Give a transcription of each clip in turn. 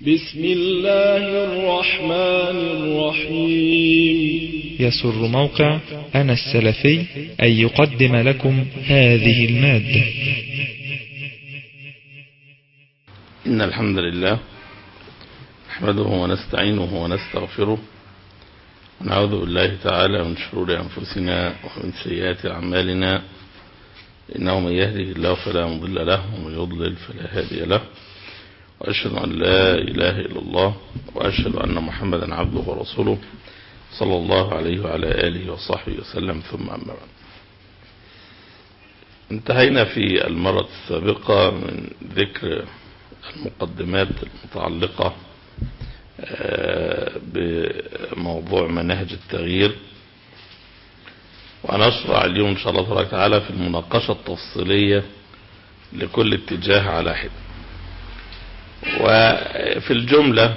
بسم الله الرحمن الرحيم يسر موقع أنا السلفي أن يقدم لكم هذه المادة إن الحمد لله نحمده ونستعينه ونستغفره ونعوذ بالله تعالى من شرور أنفسنا ومن سيئات أعمالنا إنه من يهده الله فلا مضل له ومن يضلل فلا هادي له وأشهد أن لا إله إلا الله وأشهد أن محمدا عبده ورسوله صلى الله عليه وعلى آله وصحبه وسلم ثم أما بعد انتهينا في المرة السابقة من ذكر المقدمات المتعلقة بموضوع مناهج التغيير ونشرع اليوم إن شاء الله تبارك وتعالى في المناقشة التفصيلية لكل اتجاه على حد وفي الجملة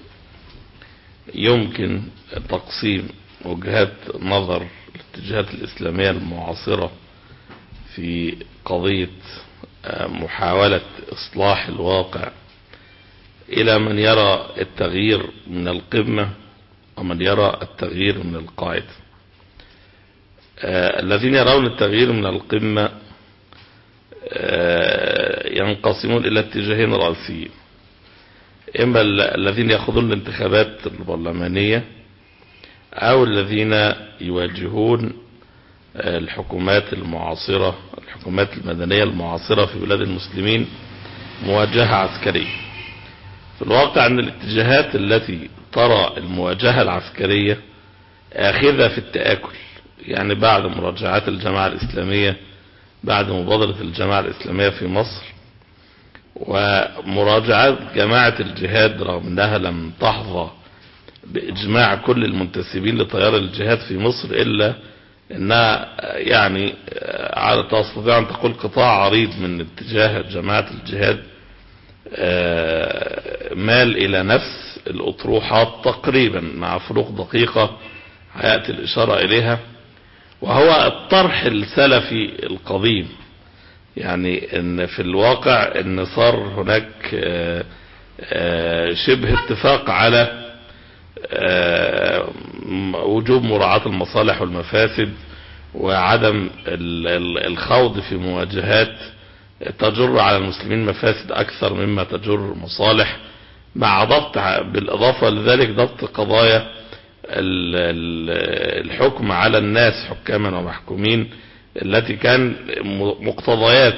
يمكن تقسيم وجهات نظر الاتجاهات الإسلامية المعاصرة في قضية محاولة إصلاح الواقع إلى من يرى التغيير من القمة ومن يرى التغيير من القاعدة الذين يرون التغيير من القمة ينقسمون إلى اتجاهين رئيسيين إما الذين يأخذون الانتخابات البرلمانية أو الذين يواجهون الحكومات المعاصرة الحكومات المدنية المعاصرة في بلاد المسلمين مواجهة عسكرية في الواقع أن الاتجاهات التي ترى المواجهة العسكرية آخذة في التآكل يعني بعد مراجعات الجماعة الإسلامية بعد مبادرة الجماعة الإسلامية في مصر ومراجعات جماعة الجهاد رغم أنها لم تحظى بإجماع كل المنتسبين لتيار الجهاد في مصر إلا أنها يعني تستطيع أن تقول قطاع عريض من اتجاه جماعة الجهاد مال إلى نفس الأطروحات تقريبا مع فروق دقيقة هيأتي الإشارة إليها وهو الطرح السلفي القديم يعني ان في الواقع ان صار هناك شبه اتفاق على وجوب مراعاة المصالح والمفاسد وعدم الخوض في مواجهات تجر على المسلمين مفاسد اكثر مما تجر مصالح مع ضبط بالاضافة لذلك ضبط قضايا الحكم على الناس حكاما ومحكومين التي كان مقتضيات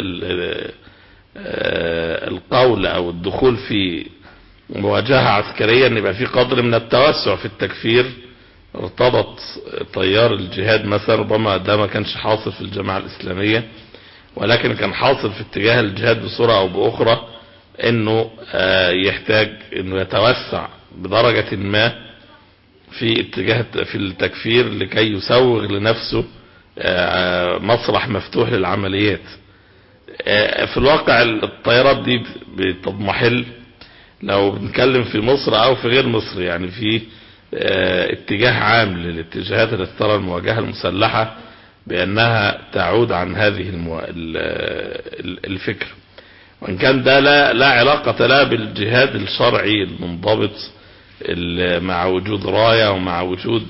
القول او الدخول في مواجهة عسكرية ان يبقى في قدر من التوسع في التكفير ارتبط تيار الجهاد مثلا ربما ده ما كانش حاصل في الجماعة الاسلامية ولكن كان حاصل في اتجاه الجهاد بصورة او باخرى انه يحتاج انه يتوسع بدرجة ما في اتجاه في التكفير لكي يسوغ لنفسه مسرح مفتوح للعمليات في الواقع الطيارات دي بتضمحل لو بنتكلم في مصر او في غير مصر يعني في اتجاه عام للاتجاهات التي ترى المواجهة المسلحة بانها تعود عن هذه المو... الفكرة وان كان ده لا, لا علاقة لا بالجهاد الشرعي المنضبط مع وجود راية ومع وجود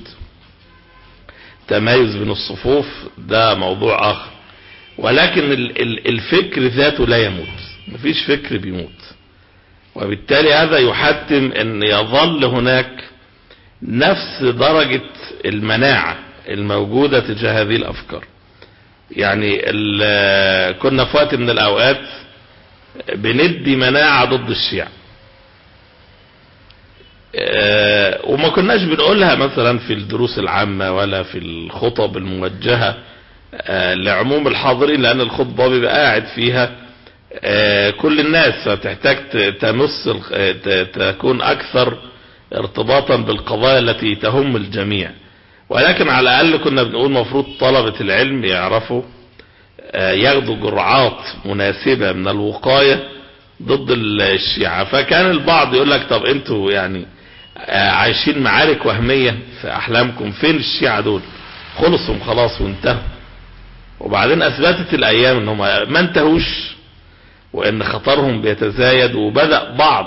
تمايز بين الصفوف ده موضوع آخر ولكن الفكر ذاته لا يموت مفيش فكر بيموت وبالتالي هذا يحتم ان يظل هناك نفس درجة المناعة الموجودة تجاه هذه الافكار يعني كنا في وقت من الاوقات بندي مناعة ضد الشيعة وما كناش بنقولها مثلا في الدروس العامة ولا في الخطب الموجهة لعموم الحاضرين لأن الخطبة بيبقى قاعد فيها كل الناس فتحتاج تمس تكون أكثر ارتباطا بالقضايا التي تهم الجميع ولكن على الأقل كنا بنقول مفروض طلبة العلم يعرفوا ياخدوا جرعات مناسبة من الوقاية ضد الشيعة فكان البعض يقول لك طب انتوا يعني عايشين معارك وهمية في احلامكم فين الشيعة دول خلصهم خلاص وانتهوا وبعدين اثبتت الايام انهم ما انتهوش وان خطرهم بيتزايد وبدأ بعض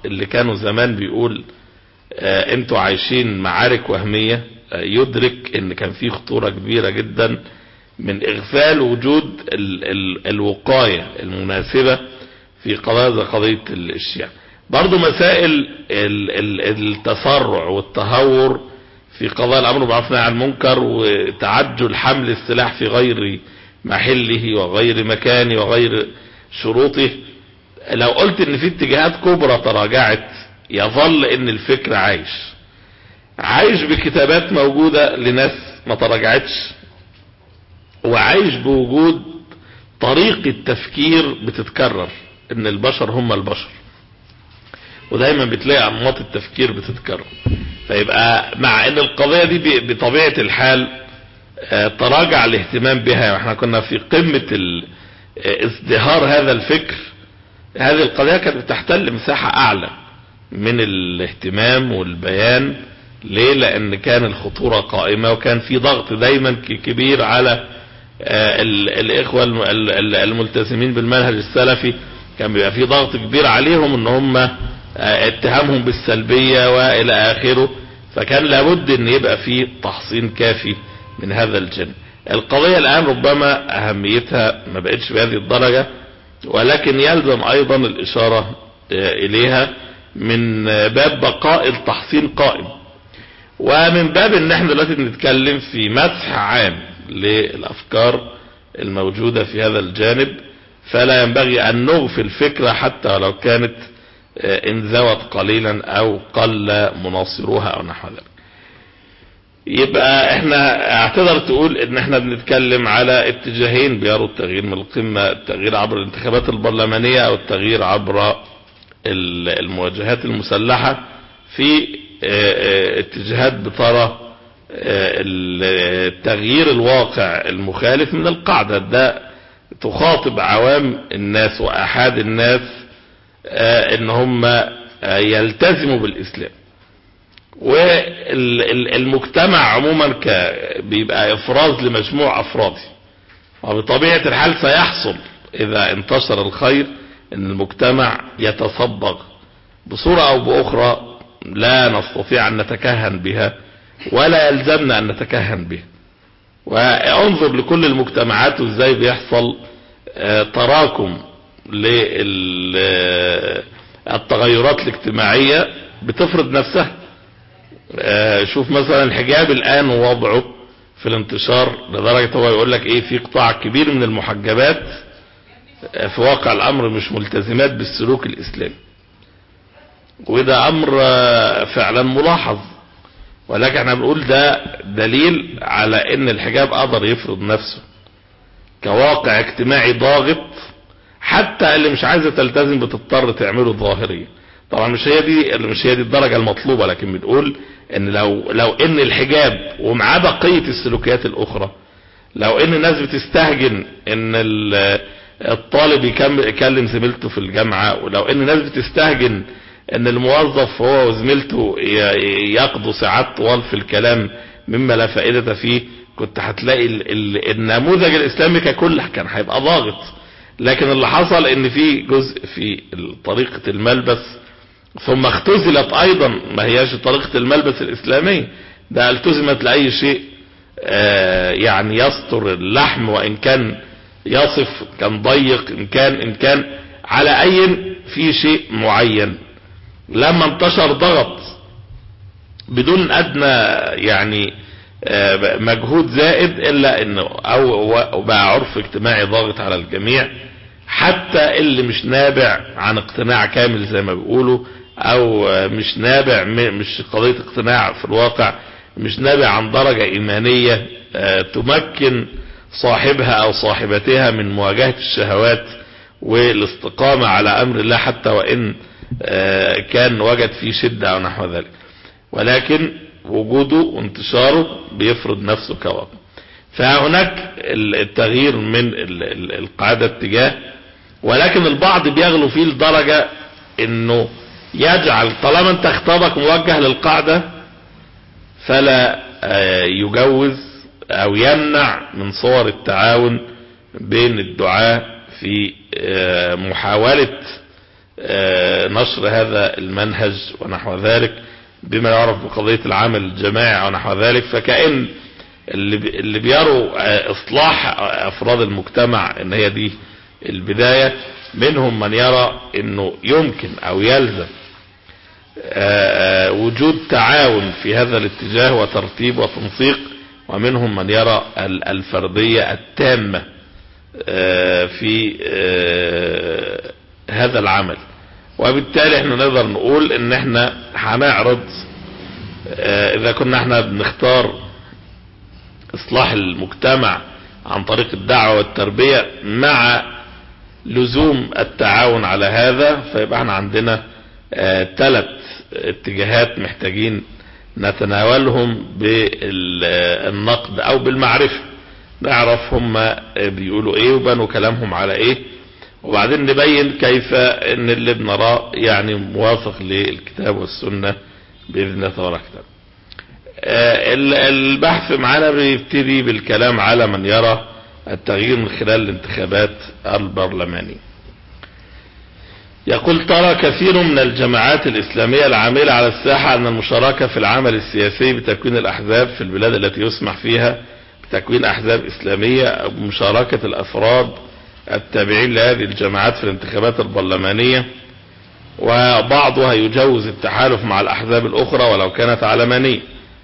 اللي كانوا زمان بيقول آه انتوا عايشين معارك وهمية آه يدرك ان كان في خطورة كبيرة جدا من اغفال وجود ال ال الوقاية المناسبة في قضايا زي قضية الشيعة برضو مسائل ال ال التسرع والتهور في قضايا الامر بالمعروف والنهي عن المنكر وتعجل حمل السلاح في غير محله وغير مكانه وغير شروطه لو قلت ان في اتجاهات كبرى تراجعت يظل ان الفكر عايش عايش بكتابات موجودة لناس ما تراجعتش وعايش بوجود طريقة تفكير بتتكرر ان البشر هم البشر ودايما بتلاقي انماط التفكير بتتكرر فيبقى مع ان القضية دي بطبيعة الحال تراجع الاهتمام بها واحنا كنا في قمة ازدهار هذا الفكر هذه القضية كانت بتحتل مساحة اعلى من الاهتمام والبيان ليه لان كان الخطورة قائمة وكان في ضغط دايما كبير على الاخوة الملتزمين بالمنهج السلفي كان بيبقى في ضغط كبير عليهم ان هم اتهامهم بالسلبية والى اخره فكان لابد ان يبقى في تحصين كافي من هذا الجانب القضية الان ربما اهميتها ما بقتش بهذه الدرجة ولكن يلزم ايضا الاشارة اليها من باب بقاء التحصين قائم ومن باب ان احنا دلوقتي بنتكلم في مسح عام للافكار الموجودة في هذا الجانب فلا ينبغي ان نغفل فكرة حتى ولو كانت انزوت قليلا او قل مناصروها او نحو ذلك يبقى احنا اعتذر تقول ان احنا بنتكلم على اتجاهين بيروا التغيير من القمة التغيير عبر الانتخابات البرلمانية او التغيير عبر المواجهات المسلحة في اتجاهات بترى التغيير الواقع المخالف من القاعدة ده تخاطب عوام الناس واحاد الناس ان هم يلتزموا بالاسلام والمجتمع عموما بيبقى افراز لمجموع افراده وبطبيعة الحال سيحصل اذا انتشر الخير ان المجتمع يتصبغ بصورة او باخرى لا نستطيع ان نتكهن بها ولا يلزمنا ان نتكهن بها وانظر لكل المجتمعات وازاي بيحصل تراكم للتغيرات الاجتماعية بتفرض نفسها شوف مثلا الحجاب الان ووضعه في الانتشار لدرجة هو يقول لك ايه في قطاع كبير من المحجبات في واقع الامر مش ملتزمات بالسلوك الاسلامي وده امر فعلا ملاحظ ولكن احنا بنقول ده دليل على ان الحجاب قدر يفرض نفسه كواقع اجتماعي ضاغط حتى اللي مش عايزه تلتزم بتضطر تعمله ظاهريا طبعا مش هي دي مش هي دي الدرجه المطلوبه لكن بنقول ان لو لو ان الحجاب ومعاه بقيه السلوكيات الاخرى لو ان الناس بتستهجن ان الطالب يكمل يكلم زميلته في الجامعه ولو ان الناس بتستهجن ان الموظف هو وزميلته يقضوا ساعات طوال في الكلام مما لا فائدة فيه كنت هتلاقي النموذج الاسلامي ككل كان هيبقى ضاغط لكن اللي حصل ان في جزء في طريقة الملبس ثم اختزلت ايضا ما هياش طريقة الملبس الاسلامية ده التزمت لاي شيء يعني يستر اللحم وان كان يصف كان ضيق ان كان ان كان على اي في شيء معين لما انتشر ضغط بدون ادنى يعني مجهود زائد الا انه او بقى عرف اجتماعي ضاغط على الجميع حتى اللي مش نابع عن اقتناع كامل زي ما بيقولوا او مش نابع مش قضية اقتناع في الواقع مش نابع عن درجة ايمانية تمكن صاحبها او صاحبتها من مواجهة الشهوات والاستقامة على امر الله حتى وان كان وجد فيه شدة او نحو ذلك ولكن وجوده وانتشاره بيفرض نفسه كواقع فهناك التغيير من القاعدة اتجاه ولكن البعض بيغلو فيه لدرجة انه يجعل طالما انت خطابك موجه للقاعدة فلا يجوز او يمنع من صور التعاون بين الدعاة في محاولة نشر هذا المنهج ونحو ذلك بما يعرف بقضية العمل الجماعي ونحو ذلك فكأن اللي بيروا اصلاح افراد المجتمع ان هي دي البداية منهم من يرى انه يمكن او يلزم وجود تعاون في هذا الاتجاه وترتيب وتنسيق ومنهم من يرى الفردية التامة في هذا العمل وبالتالي احنا نقدر نقول ان احنا هنعرض اذا كنا احنا بنختار اصلاح المجتمع عن طريق الدعوة والتربية مع لزوم التعاون على هذا فيبقى احنا عندنا ثلاث اتجاهات محتاجين نتناولهم بالنقد او بالمعرفة نعرف هم بيقولوا ايه وبنوا كلامهم على ايه وبعدين نبين كيف ان اللي بنراه يعني موافق للكتاب والسنة بإذن الله تبارك وتعالى البحث معنا بيبتدي بالكلام على من يرى التغيير من خلال الانتخابات البرلمانية يقول ترى كثير من الجماعات الإسلامية العاملة على الساحة أن المشاركة في العمل السياسي بتكوين الأحزاب في البلاد التي يسمح فيها بتكوين أحزاب إسلامية أو بمشاركة الأفراد التابعين لهذه الجماعات في الانتخابات البرلمانية وبعضها يجوز التحالف مع الأحزاب الأخرى ولو كانت علمانية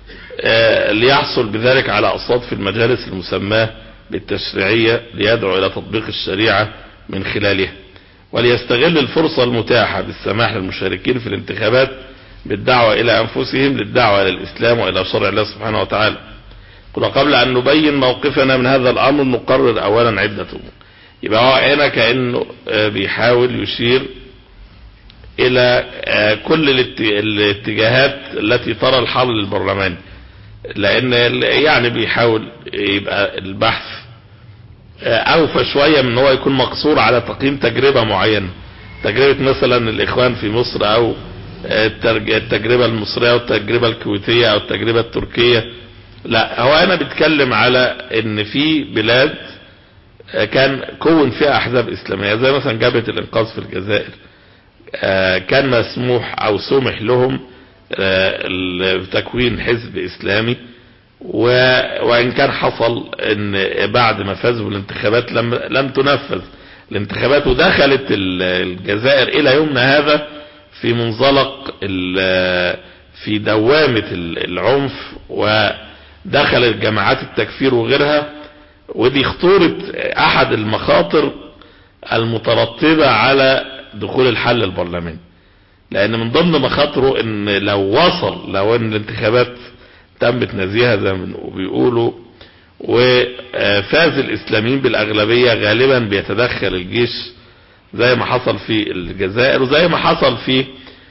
ليحصل بذلك على أصوات في المجالس المسماة بالتشريعية ليدعو إلى تطبيق الشريعة من خلالها وليستغل الفرصة المتاحة بالسماح للمشاركين في الانتخابات بالدعوة إلى أنفسهم للدعوة إلى الإسلام وإلى شرع الله سبحانه وتعالى قبل أن نبين موقفنا من هذا الأمر نقرر أولا عدة أمور يبقى هو هنا كأنه بيحاول يشير الى كل الاتجاهات التي ترى الحل البرلماني لان يعني بيحاول يبقى البحث اوفى شوية من هو يكون مقصور على تقييم تجربة معينة تجربة مثلا الاخوان في مصر او التجربة المصرية او التجربة الكويتية او التجربة التركية لا هو انا بيتكلم على ان في بلاد كان كون فيها احزاب اسلامية زي مثلا جبهة الانقاذ في الجزائر كان مسموح او سمح لهم بتكوين حزب اسلامي وان كان حصل ان بعد ما فازوا بالانتخابات لم, لم تنفذ الانتخابات ودخلت الجزائر الى يومنا هذا في منزلق في دوامة العنف ودخلت جماعات التكفير وغيرها ودي خطورة احد المخاطر المترتبة على دخول الحل البرلماني لان من ضمن مخاطره ان لو وصل لو ان الانتخابات تمت نزيهة زي ما بيقولوا وفاز الاسلاميين بالاغلبية غالبا بيتدخل الجيش زي ما حصل في الجزائر وزي ما حصل في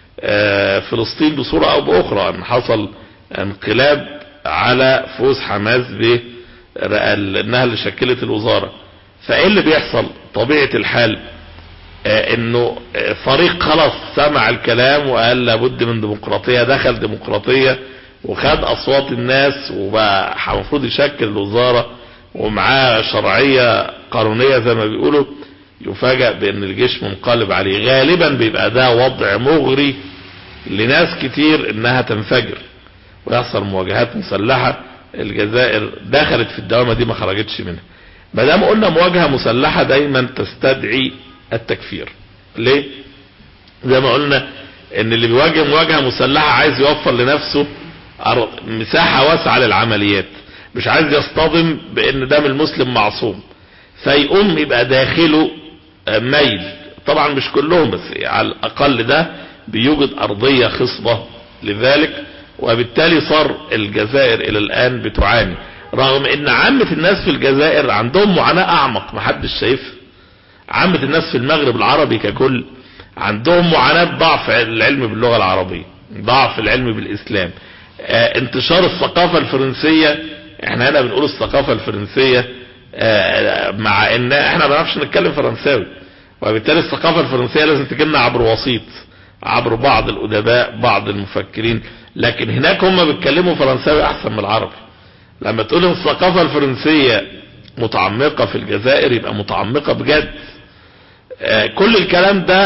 فلسطين بصورة او باخرى ان حصل انقلاب على فوز حماس ب انها اللي شكلت الوزارة فايه اللي بيحصل طبيعة الحال انه فريق خلاص سمع الكلام وقال لابد من ديمقراطية دخل ديمقراطية وخد اصوات الناس وبقى المفروض يشكل الوزارة ومعاه شرعية قانونية زي ما بيقولوا يفاجأ بان الجيش منقلب عليه غالبا بيبقى ده وضع مغري لناس كتير انها تنفجر ويحصل مواجهات مسلحة الجزائر دخلت في الدوامة دي ما خرجتش منها ما دام قلنا مواجهة مسلحة دايما تستدعي التكفير ليه زي ما قلنا ان اللي بيواجه مواجهة مسلحة عايز يوفر لنفسه مساحة واسعة للعمليات مش عايز يصطدم بان دم المسلم معصوم فيقوم يبقى داخله ميل طبعا مش كلهم بس على الاقل ده بيوجد ارضية خصبة لذلك وبالتالي صار الجزائر الى الان بتعاني رغم ان عامة الناس في الجزائر عندهم معاناة اعمق محدش شايفها عامة الناس في المغرب العربي ككل عندهم معاناة ضعف العلم باللغة العربية ضعف العلم بالاسلام اه انتشار الثقافة الفرنسية احنا هنا بنقول الثقافة الفرنسية اه مع ان احنا ما بنعرفش نتكلم فرنساوي وبالتالي الثقافة الفرنسية لازم تجينا عبر وسيط عبر بعض الادباء بعض المفكرين لكن هناك هم بيتكلموا فرنساوي احسن من العربي لما تقول الثقافة الفرنسية متعمقة في الجزائر يبقى متعمقة بجد كل الكلام ده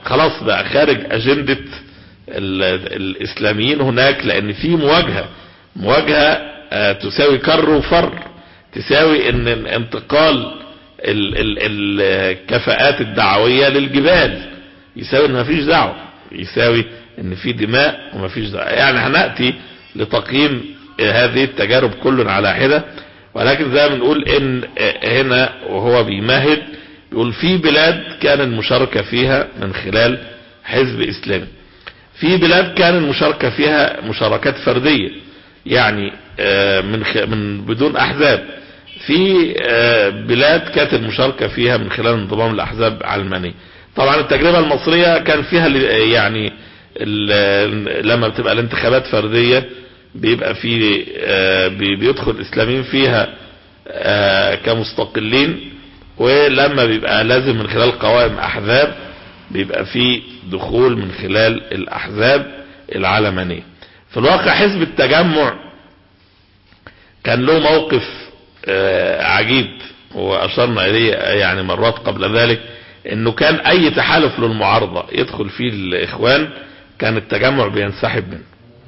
خلاص بقى خارج اجندة الاسلاميين هناك لان في مواجهة مواجهة تساوي كر وفر تساوي ان انتقال ال ال الكفاءات الدعوية للجبال يساوي ان مفيش دعوة يساوي ان في دماء ومفيش دعوة يعني هنأتي لتقييم هذه التجارب كل على حدة ولكن زي ما بنقول ان هنا وهو بيمهد يقول في بلاد كان المشاركة فيها من خلال حزب اسلامي في بلاد كان المشاركة فيها مشاركات فردية يعني من من بدون احزاب في بلاد كانت المشاركة فيها من خلال انضمام الاحزاب علمانية طبعا التجربة المصرية كان فيها يعني لما بتبقى الانتخابات فردية بيبقى في بيدخل الاسلاميين فيها كمستقلين ولما بيبقى لازم من خلال قوائم احزاب بيبقى في دخول من خلال الاحزاب العلمانية في الواقع حزب التجمع كان له موقف عجيب واشرنا اليه يعني مرات قبل ذلك انه كان اي تحالف للمعارضة يدخل فيه الاخوان كان التجمع بينسحب منه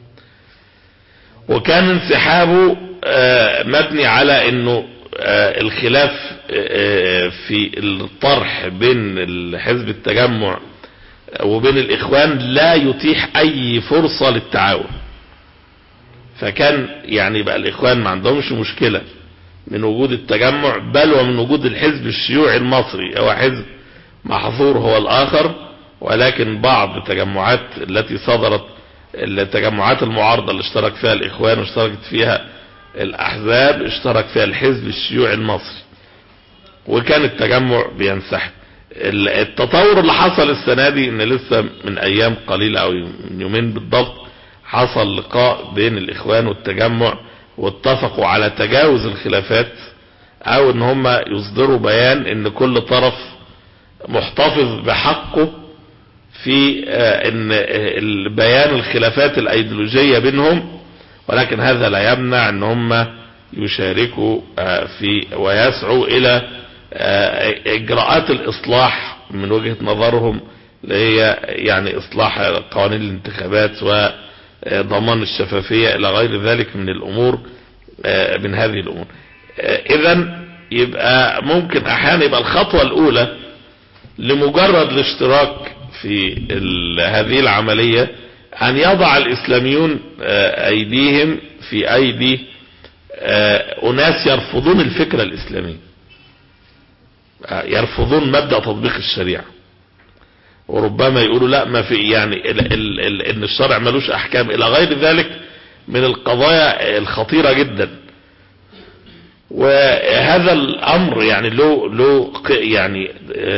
وكان انسحابه مبني على انه الخلاف في الطرح بين حزب التجمع وبين الاخوان لا يتيح اي فرصة للتعاون فكان يعني بقى الاخوان ما عندهمش مشكلة من وجود التجمع بل ومن وجود الحزب الشيوعي المصري هو حزب محظور هو الاخر ولكن بعض التجمعات التي صدرت التجمعات المعارضة اللي اشترك فيها الاخوان واشتركت فيها الاحزاب اشترك فيها الحزب الشيوعي المصري وكان التجمع بينسحب التطور اللي حصل السنة دي ان لسه من ايام قليلة او من يومين بالضبط حصل لقاء بين الاخوان والتجمع واتفقوا على تجاوز الخلافات او ان هم يصدروا بيان ان كل طرف محتفظ بحقه في ان بيان الخلافات الايديولوجية بينهم ولكن هذا لا يمنع ان هم يشاركوا في ويسعوا الى اجراءات الاصلاح من وجهة نظرهم اللي هي يعني اصلاح قوانين الانتخابات وضمان الشفافية الى غير ذلك من الامور من هذه الامور اذا يبقى ممكن احيانا يبقى الخطوة الاولى لمجرد الاشتراك في هذه العملية ان يضع الاسلاميون ايديهم في ايدي اناس يرفضون الفكرة الاسلامية يرفضون مبدأ تطبيق الشريعة وربما يقولوا لا ما في يعني ال ال ال ان الشرع ملوش احكام الى غير ذلك من القضايا الخطيرة جدا وهذا الامر يعني له له يعني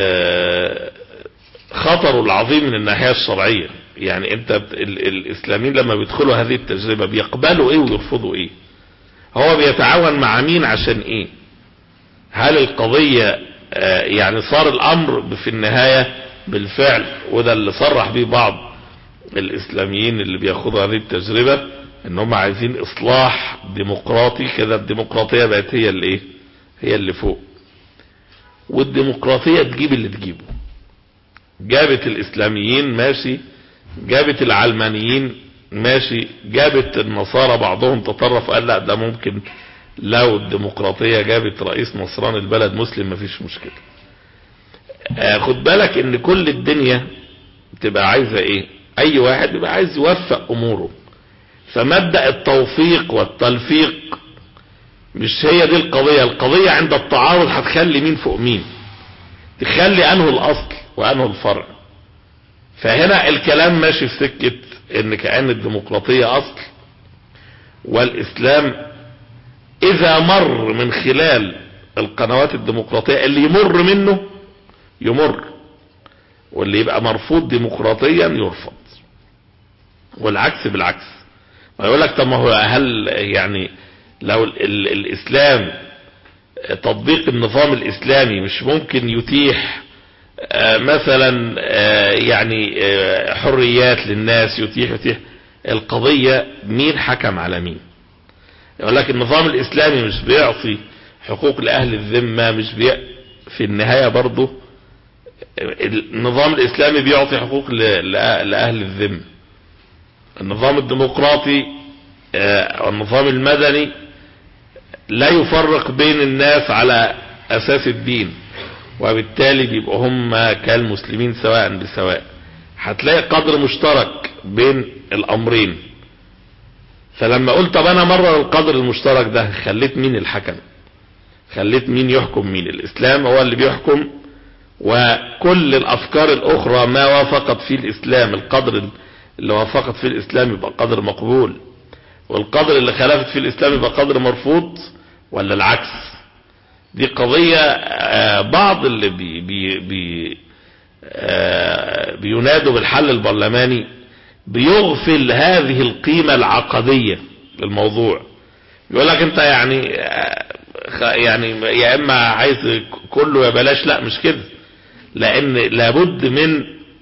خطره العظيم من الناحية الشرعية يعني انت ال الاسلاميين لما بيدخلوا هذه التجربة بيقبلوا ايه ويرفضوا ايه هو بيتعاون مع مين عشان ايه هل القضية آه يعني صار الامر في النهاية بالفعل وده اللي صرح به بعض الاسلاميين اللي بياخدوا هذه التجربة ان هم عايزين اصلاح ديمقراطي كده الديمقراطية بقت هي اللي ايه هي اللي فوق والديمقراطية تجيب اللي تجيبه جابت الاسلاميين ماشي جابت العلمانيين ماشي جابت النصارى بعضهم تطرف قال لا ده ممكن لو الديمقراطية جابت رئيس نصران البلد مسلم مفيش مشكلة آه خد بالك ان كل الدنيا بتبقى عايزة ايه اي واحد بيبقى عايز يوفق اموره فمبدأ التوفيق والتلفيق مش هي دي القضية القضية عند التعارض هتخلي مين فوق مين تخلي انه الاصل وانه الفرع فهنا الكلام ماشي في سكة ان كأن الديمقراطية اصل والاسلام اذا مر من خلال القنوات الديمقراطية اللي يمر منه يمر واللي يبقى مرفوض ديمقراطيا يرفض والعكس بالعكس ويقول لك طب ما هو هل يعني لو ال ال الاسلام تطبيق النظام الاسلامي مش ممكن يتيح آه مثلا آه يعني آه حريات للناس يتيح يتيح القضية مين حكم على مين يقول لك النظام الاسلامي مش بيعطي حقوق لاهل الذمة مش بي في النهاية برضه النظام الاسلامي بيعطي حقوق لأهل الذمة النظام الديمقراطي والنظام المدني لا يفرق بين الناس على اساس الدين وبالتالي بيبقوا هم كالمسلمين سواء بسواء هتلاقي قدر مشترك بين الامرين فلما قلت طب انا مرر القدر المشترك ده خليت مين الحكم خليت مين يحكم مين الاسلام هو اللي بيحكم وكل الافكار الاخرى ما وافقت فيه الاسلام القدر اللي وافقت فيه الاسلام يبقى قدر مقبول والقدر اللي خالفت فيه الاسلام يبقى قدر مرفوض ولا العكس دي قضية بعض اللي بي بي بي بينادوا بالحل البرلماني بيغفل هذه القيمة العقدية للموضوع يقول لك انت يعني يعني يا اما عايز كله يا بلاش لا مش كده لان لابد من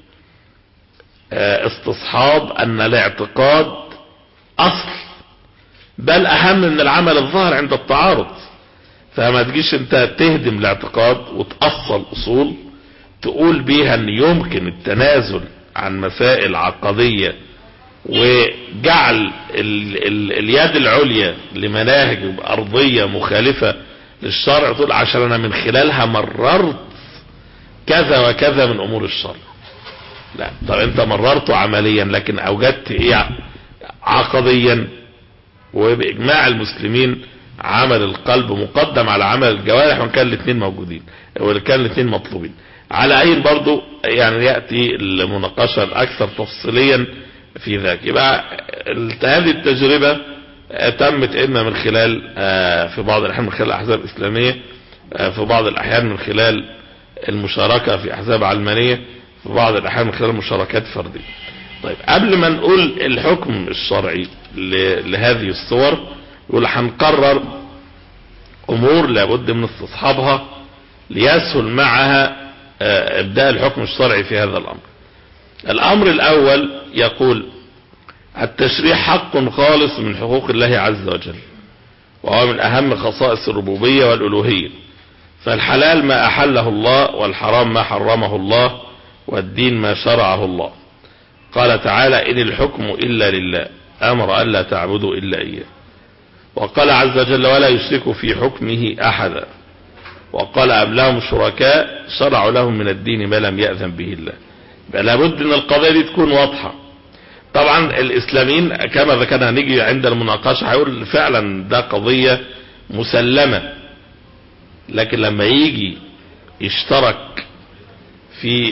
استصحاب ان الاعتقاد اصل بل اهم من العمل الظاهر عند التعارض فما تجيش انت تهدم الاعتقاد وتأصل اصول تقول بيها ان يمكن التنازل عن مسائل عقدية وجعل ال ال اليد العليا لمناهج ارضية مخالفة للشرع تقول عشان انا من خلالها مررت كذا وكذا من امور الشرع لا طب انت مررته عمليا لكن اوجدت ايه عقديا وباجماع المسلمين عمل القلب مقدم على عمل الجوارح وان كان الاثنين موجودين وان كان الاثنين مطلوبين على اي برضو يعني يأتي المناقشة الاكثر تفصيليا في ذلك يبقى هذه التجربة تمت اما من خلال في بعض الاحيان من خلال الاحزاب الاسلامية في بعض الاحيان من خلال المشاركة في احزاب علمانية في بعض الاحيان من خلال مشاركات فردية طيب قبل ما نقول الحكم الشرعي لهذه الصور يقول هنقرر امور لابد من استصحابها ليسهل معها ابداء الحكم الشرعي في هذا الامر الامر الاول يقول التشريع حق خالص من حقوق الله عز وجل وهو من اهم خصائص الربوبية والالوهية فالحلال ما احله الله والحرام ما حرمه الله والدين ما شرعه الله قال تعالى ان الحكم الا لله امر الا تعبدوا الا اياه وقال عز وجل ولا يشرك في حكمه احدا وقال ام لهم شركاء شرعوا لهم من الدين ما لم يأذن به الله بقى لابد ان القضية دي تكون واضحة طبعا الاسلاميين كما ذكرنا هنيجي عند المناقشة هيقول فعلا ده قضية مسلمة لكن لما يجي يشترك في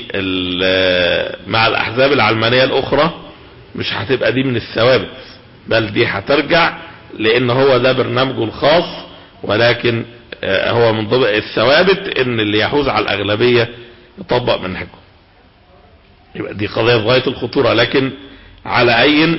مع الاحزاب العلمانية الاخرى مش هتبقى دي من الثوابت بل دي هترجع لان هو ده برنامجه الخاص ولكن هو من ضمن الثوابت ان اللي يحوز على الاغلبية يطبق منهجه يبقى دي قضية في غاية الخطورة لكن على اي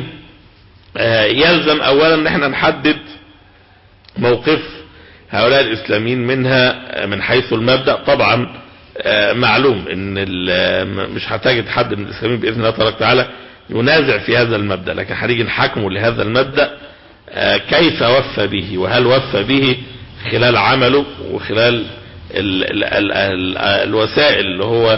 يلزم اولا ان احنا نحدد موقف هؤلاء الاسلاميين منها من حيث المبدأ طبعا معلوم ان مش هتجد حد من الاسلاميين باذن الله تبارك وتعالى ينازع في هذا المبدأ لكن هنيجي نحكمه لهذا المبدأ كيف وفى به وهل وفى به خلال عمله وخلال ال ال ال ال الوسائل اللي هو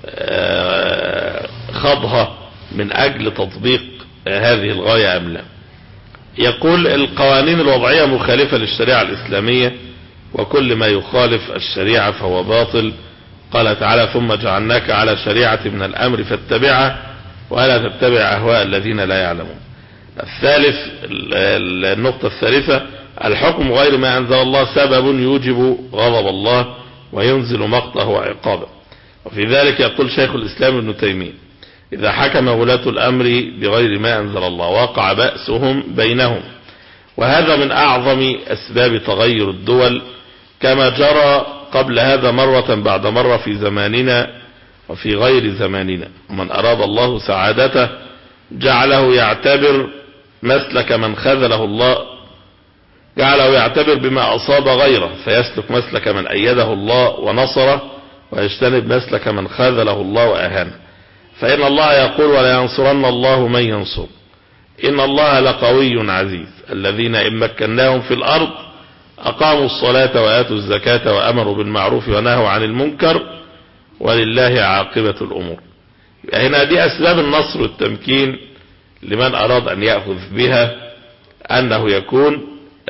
خاضها من اجل تطبيق هذه الغاية ام لا يقول القوانين الوضعية مخالفة للشريعة الاسلامية وكل ما يخالف الشريعة فهو باطل قال تعالى ثم جعلناك على شريعة من الامر فاتبعها ولا تتبع اهواء الذين لا يعلمون الثالث النقطة الثالثة الحكم غير ما أنزل الله سبب يوجب غضب الله وينزل مقته وعقابه وفي ذلك يقول شيخ الإسلام ابن تيمية إذا حكم ولاة الأمر بغير ما أنزل الله وقع بأسهم بينهم وهذا من أعظم أسباب تغير الدول كما جرى قبل هذا مرة بعد مرة في زماننا وفي غير زماننا ومن أراد الله سعادته جعله يعتبر مسلك من خذله الله جعله يعتبر بما أصاب غيره فيسلك مسلك من أيده الله ونصره ويجتنب مسلك من خذله الله وأهانه فإن الله يقول ولا ينصرن الله من ينصر إن الله لقوي عزيز الذين إن مكناهم في الأرض أقاموا الصلاة وآتوا الزكاة وأمروا بالمعروف ونهوا عن المنكر ولله عاقبة الأمور هنا دي أسباب النصر والتمكين لمن أراد أن يأخذ بها أنه يكون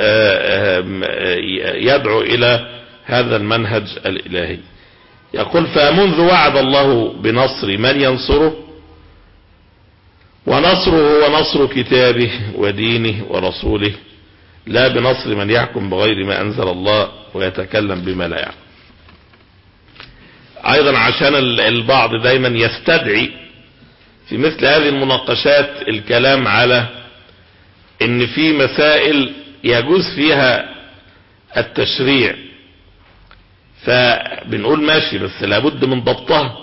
يدعو إلى هذا المنهج الإلهي يقول فمنذ وعد الله بنصر من ينصره ونصره هو نصر كتابه ودينه ورسوله لا بنصر من يحكم بغير ما أنزل الله ويتكلم بما لا يعلم أيضا عشان البعض دايما يستدعي في مثل هذه المناقشات الكلام على ان في مسائل يجوز فيها التشريع فبنقول ماشي بس لابد من ضبطها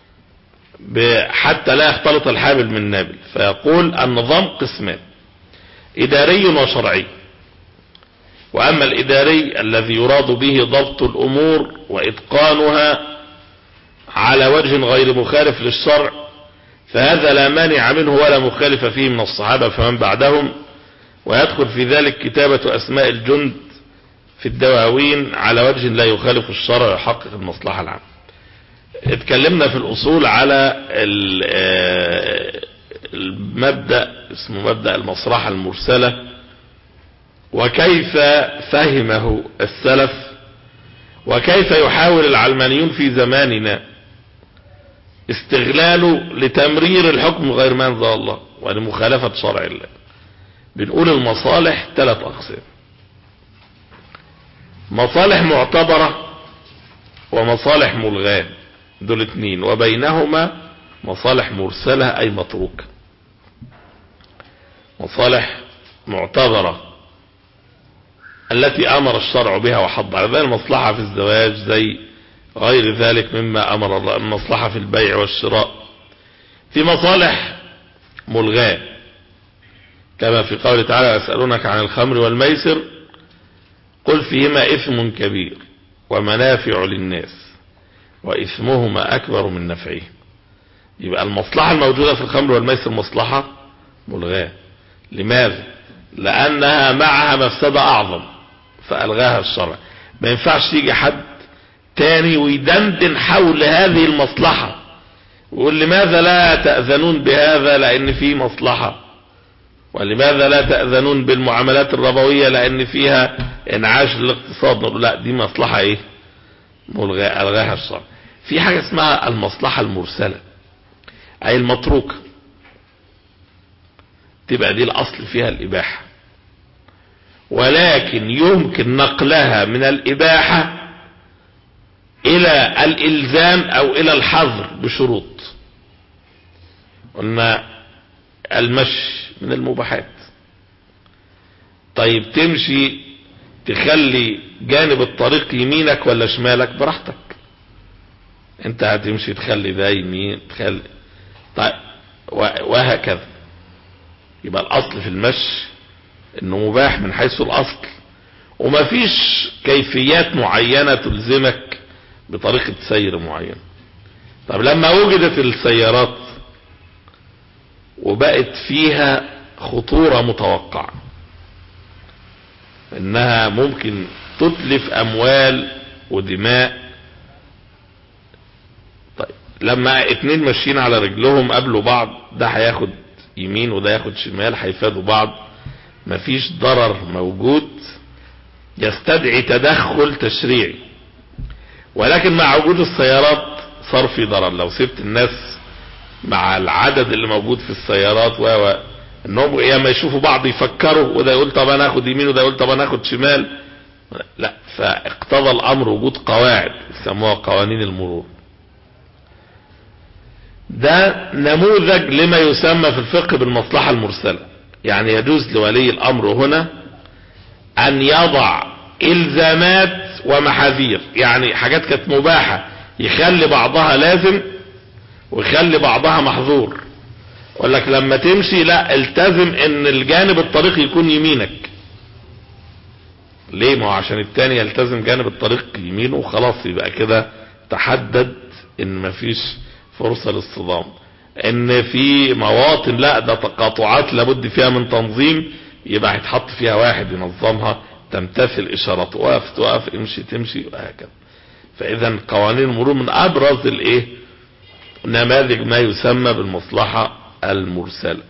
حتى لا يختلط الحابل من النابل فيقول النظام قسمان اداري وشرعي واما الاداري الذي يراد به ضبط الامور واتقانها على وجه غير مخالف للشرع فهذا لا مانع منه ولا مخالف فيه من الصحابة فمن بعدهم ويدخل في ذلك كتابة أسماء الجند في الدواوين على وجه لا يخالف الشرع ويحقق المصلحة العامة اتكلمنا في الأصول على المبدأ اسمه مبدأ المصلحة المرسلة وكيف فهمه السلف وكيف يحاول العلمانيون في زماننا استغلاله لتمرير الحكم غير ما انزل الله ولمخالفة شرع الله بنقول المصالح ثلاث اقسام مصالح معتبرة ومصالح ملغاة دول اتنين وبينهما مصالح مرسلة اي متروكة مصالح معتبرة التي امر الشرع بها وحض على ذلك المصلحة في الزواج زي غير ذلك مما امر الله المصلحة في البيع والشراء في مصالح ملغاة كما في قوله تعالى يسألونك عن الخمر والميسر قل فيهما اثم كبير ومنافع للناس واثمهما اكبر من نفعه يبقى المصلحة الموجودة في الخمر والميسر مصلحة ملغاة لماذا لانها معها مفسدة اعظم فالغاها الشرع ما ينفعش يجي حد تاني ويدندن حول هذه المصلحة ويقول لماذا لا تأذنون بهذا لان فيه مصلحة ولماذا لا تأذنون بالمعاملات الربوية لان فيها انعاش الاقتصاد نقول لا دي مصلحة ايه ملغاها الغاها الشرع في حاجة اسمها المصلحة المرسلة اي المتروكة تبقى دي الاصل فيها الاباحة ولكن يمكن نقلها من الاباحة الى الالزام او الى الحظر بشروط قلنا المشي من المباحات طيب تمشي تخلي جانب الطريق يمينك ولا شمالك براحتك انت هتمشي تخلي ده يمين تخلي طيب وهكذا يبقى الاصل في المشي انه مباح من حيث الاصل ومفيش كيفيات معينة تلزمك بطريقة سير معينة طب لما وجدت السيارات وبقت فيها خطورة متوقعة انها ممكن تتلف اموال ودماء طيب لما اتنين ماشيين على رجلهم قابلوا بعض ده هياخد يمين وده ياخد شمال هيفادوا بعض مفيش ضرر موجود يستدعي تدخل تشريعي ولكن مع وجود السيارات صار في ضرر لو سبت الناس مع العدد اللي موجود في السيارات و انهم اما يشوفوا بعض يفكروا وده يقول طب انا اخد يمين وده يقول طب انا اخد شمال لا فاقتضى الامر وجود قواعد يسموها قوانين المرور ده نموذج لما يسمى في الفقه بالمصلحة المرسلة يعني يجوز لولي الامر هنا ان يضع الزامات ومحاذير يعني حاجات كانت مباحة يخلي بعضها لازم ويخلي بعضها محظور يقول لك لما تمشي لا التزم ان الجانب الطريق يكون يمينك ليه ما هو عشان التاني يلتزم جانب الطريق يمينه وخلاص يبقى كده تحدد ان مفيش فرصة للصدام ان في مواطن لا ده تقاطعات لابد فيها من تنظيم يبقى هيتحط فيها واحد ينظمها تمتثل اشارات وقف توقف امشي تمشي وهكذا فاذا قوانين المرور من ابرز الايه نماذج ما يسمى بالمصلحة المرسلة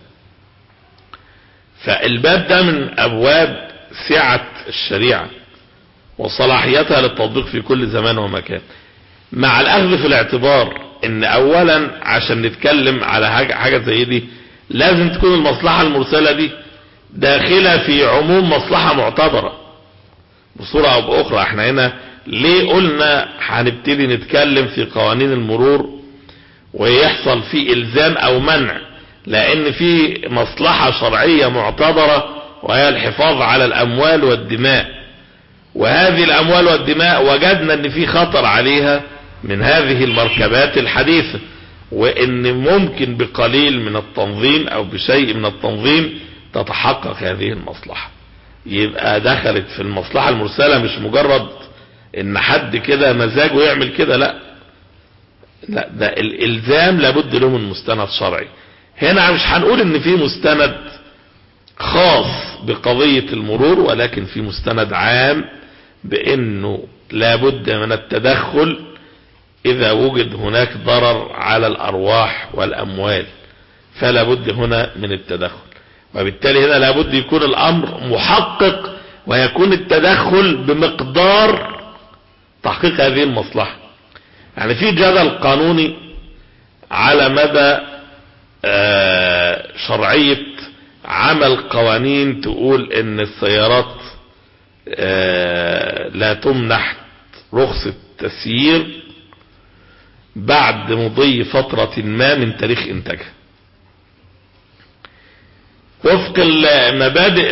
فالباب ده من ابواب سعة الشريعة وصلاحيتها للتطبيق في كل زمان ومكان مع الاخذ في الاعتبار ان اولا عشان نتكلم على حاجة, حاجة زي دي لازم تكون المصلحة المرسلة دي داخلة في عموم مصلحة معتبرة بصورة او باخرى احنا هنا ليه قلنا هنبتدي نتكلم في قوانين المرور ويحصل في الزام او منع لان في مصلحة شرعية معتبرة وهي الحفاظ على الاموال والدماء وهذه الاموال والدماء وجدنا ان في خطر عليها من هذه المركبات الحديثة وان ممكن بقليل من التنظيم او بشيء من التنظيم تتحقق هذه المصلحة يبقى دخلت في المصلحة المرسلة مش مجرد ان حد كده مزاجه يعمل كده لا لا ده الالزام لابد له من مستند شرعي هنا مش هنقول ان في مستند خاص بقضية المرور ولكن في مستند عام بانه لابد من التدخل اذا وجد هناك ضرر على الارواح والاموال فلا بد هنا من التدخل وبالتالي هنا لابد يكون الامر محقق ويكون التدخل بمقدار تحقيق هذه المصلحة يعني في جدل قانوني على مدى شرعية عمل قوانين تقول ان السيارات لا تمنح رخصة تسيير بعد مضي فترة ما من تاريخ انتاجها وفق المبادئ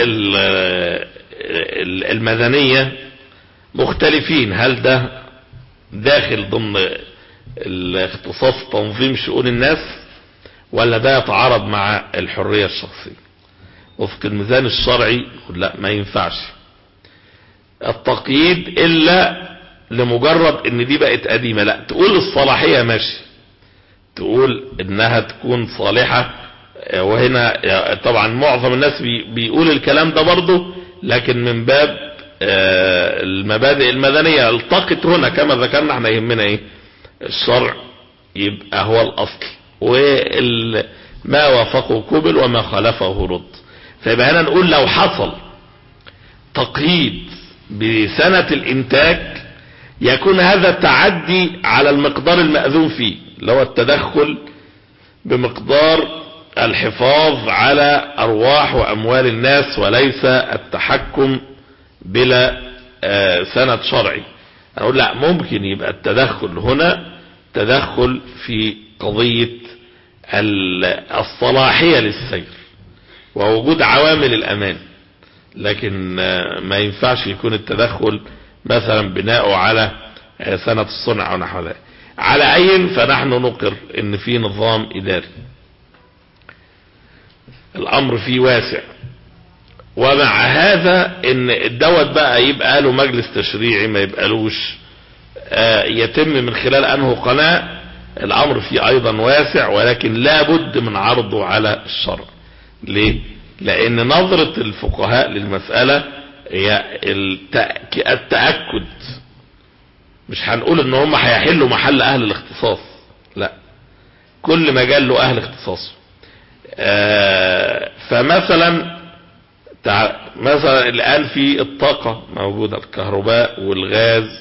المدنية مختلفين هل ده داخل ضمن الاختصاص تنظيم شؤون الناس ولا ده يتعارض مع الحرية الشخصية وفق الميزان الشرعي لا ما ينفعش التقييد الا لمجرد ان دي بقت قديمة لا تقول الصلاحية ماشي تقول انها تكون صالحة وهنا طبعا معظم الناس بيقول الكلام ده برضه لكن من باب المبادئ المدنية التقط هنا كما ذكرنا احنا يهمنا ايه الشرع يبقى هو الاصل وما وافقه قبل وما خالفه رد فيبقى هنا نقول لو حصل تقييد بسنة الانتاج يكون هذا تعدي على المقدار المأذون فيه اللي هو التدخل بمقدار الحفاظ على ارواح واموال الناس وليس التحكم بلا سند شرعي اقول لا ممكن يبقى التدخل هنا تدخل في قضية الصلاحية للسير ووجود عوامل الامان لكن ما ينفعش يكون التدخل مثلا بناءه على سنة الصنع او نحو ذلك على اي فنحن نقر ان في نظام اداري الامر فيه واسع ومع هذا ان الدوت بقى يبقى له مجلس تشريعي ما يبقالوش يتم من خلال انه قناة الامر فيه ايضا واسع ولكن لا بد من عرضه على الشرع ليه لان نظرة الفقهاء للمسألة هي التأكد مش هنقول ان هم هيحلوا محل اهل الاختصاص لا كل مجال له اهل اختصاصه فمثلا مثلا الان في الطاقة موجودة الكهرباء والغاز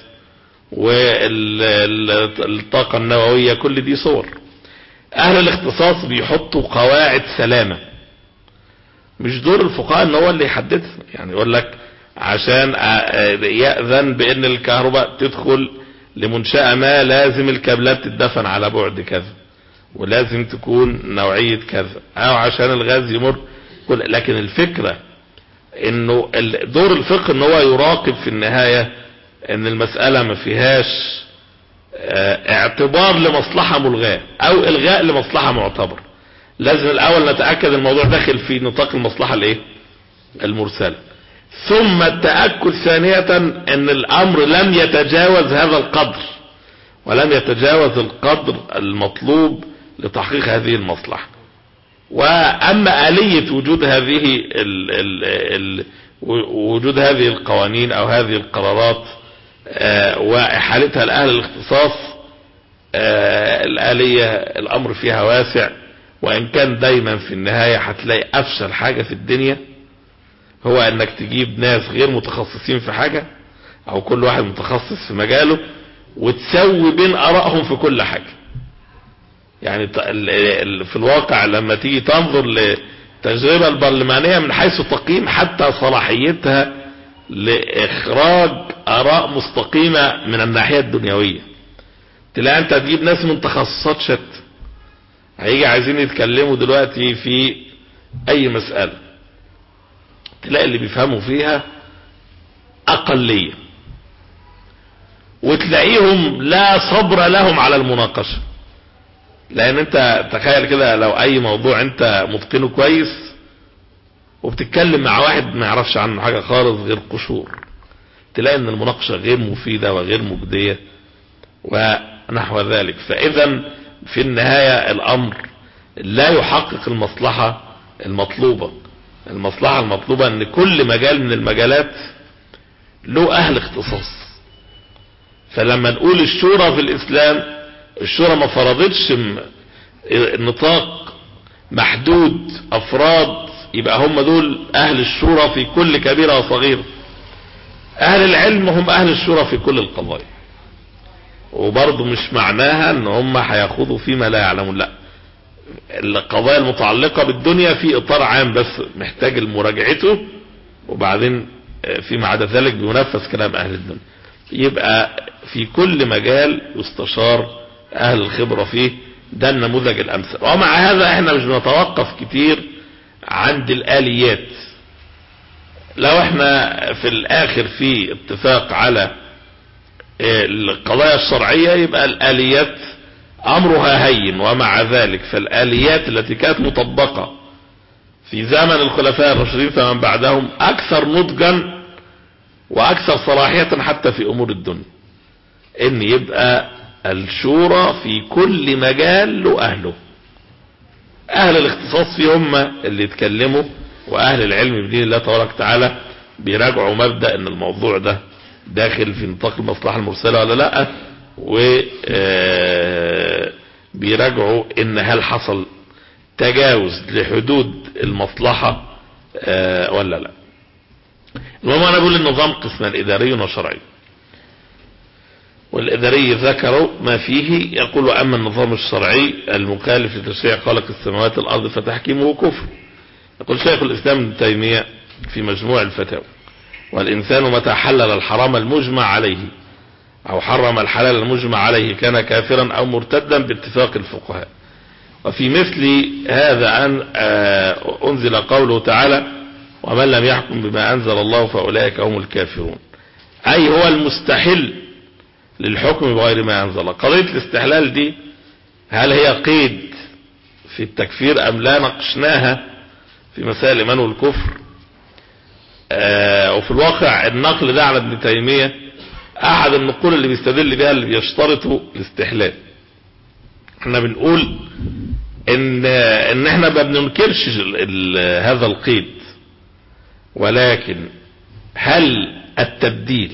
والطاقة النووية كل دي صور اهل الاختصاص بيحطوا قواعد سلامة مش دور الفقهاء ان هو اللي يحددها يعني يقول لك عشان يأذن بان الكهرباء تدخل لمنشأة ما لازم الكابلات تدفن على بعد كذا ولازم تكون نوعية كذا او عشان الغاز يمر لكن الفكرة انه دور الفقه ان هو يراقب في النهاية ان المسألة ما فيهاش اعتبار لمصلحة ملغاة او الغاء لمصلحة معتبر لازم الاول نتأكد الموضوع داخل في نطاق المصلحة الايه المرسلة ثم التأكد ثانية ان الامر لم يتجاوز هذا القدر ولم يتجاوز القدر المطلوب لتحقيق هذه المصلحة واما آلية وجود هذه ال ال ال وجود هذه القوانين او هذه القرارات آه، وإحالتها لأهل الاختصاص آه، الآلية الأمر فيها واسع وإن كان دايما في النهاية هتلاقي أفشل حاجة في الدنيا هو انك تجيب ناس غير متخصصين في حاجة او كل واحد متخصص في مجاله وتسوي بين ارائهم في كل حاجة يعني ت- ال- ال- في الواقع لما تيجي تنظر للتجربة البرلمانية من حيث تقييم حتى صلاحيتها لاخراج اراء مستقيمة من الناحية الدنيوية تلاقي انت تجيب ناس من تخصصات شتى هيجي عايزين يتكلموا دلوقتي في اي مسألة تلاقي اللي بيفهموا فيها اقلية وتلاقيهم لا صبر لهم على المناقشة لان انت تخيل كده لو اي موضوع انت متقنه كويس وبتتكلم مع واحد ما يعرفش عنه حاجة خالص غير قشور تلاقي ان المناقشة غير مفيدة وغير مجدية ونحو ذلك فاذا في النهاية الامر لا يحقق المصلحة المطلوبة المصلحة المطلوبة ان كل مجال من المجالات له اهل اختصاص فلما نقول الشورى في الاسلام الشورى ما فرضتش م- نطاق محدود افراد يبقى هم دول اهل الشورى في كل كبيرة وصغيرة اهل العلم هم اهل الشورى في كل القضايا وبرضه مش معناها ان هم هياخدوا فيما لا يعلمون لا القضايا المتعلقة بالدنيا في اطار عام بس محتاج مراجعته وبعدين فيما عدا ذلك بينفذ كلام اهل الدنيا يبقى في كل مجال يستشار اهل الخبرة فيه ده النموذج الامثل ومع هذا احنا مش بنتوقف كتير عند الاليات لو احنا في الاخر في اتفاق على القضايا الشرعية يبقى الاليات امرها هين ومع ذلك فالاليات التي كانت مطبقة في زمن الخلفاء الراشدين فمن بعدهم اكثر نضجا واكثر صلاحية حتى في امور الدنيا ان يبقى الشورى في كل مجال له اهله اهل الاختصاص فيه هم اللي يتكلموا واهل العلم بدين الله تبارك وتعالى بيراجعوا مبدأ ان الموضوع ده داخل في نطاق المصلحة المرسلة ولا لا و بيراجعوا ان هل حصل تجاوز لحدود المصلحة ولا لا المهم انا بقول النظام قسمان اداري وشرعي والاداري ذكروا ما فيه يقول اما النظام الشرعي المخالف لتشريع خالق السماوات والارض فتحكيمه كفر يقول شيخ الاسلام ابن تيمية في مجموع الفتاوى والانسان متى حلل الحرام المجمع عليه او حرم الحلال المجمع عليه كان كافرا او مرتدا باتفاق الفقهاء وفي مثل هذا أن أنزل قوله تعالى ومن لم يحكم بما أنزل الله فأولئك هم الكافرون أي هو المستحل للحكم بغير ما أنزل قضية الاستحلال دي هل هي قيد في التكفير أم لا نقشناها في مسائل الإيمان والكفر وفي الواقع النقل ده على ابن تيمية أحد النقول اللي بيستدل بها اللي بيشترطوا الاستحلال احنا بنقول ان ان احنا ما بننكرش هذا القيد ولكن هل التبديل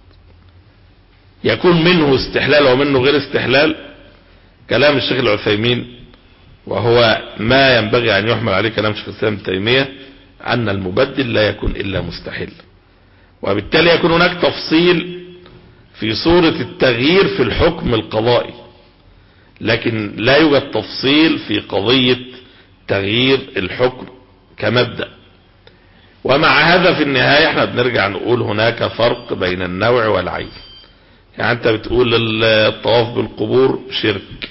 يكون منه استحلال ومنه غير استحلال كلام الشيخ العثيمين وهو ما ينبغي ان يحمل عليه كلام شيخ الاسلام ابن تيميه ان المبدل لا يكون الا مستحيل وبالتالي يكون هناك تفصيل في صورة التغيير في الحكم القضائي لكن لا يوجد تفصيل في قضية تغيير الحكم كمبدأ ومع هذا في النهاية احنا بنرجع نقول هناك فرق بين النوع والعين يعني انت بتقول الطواف بالقبور شرك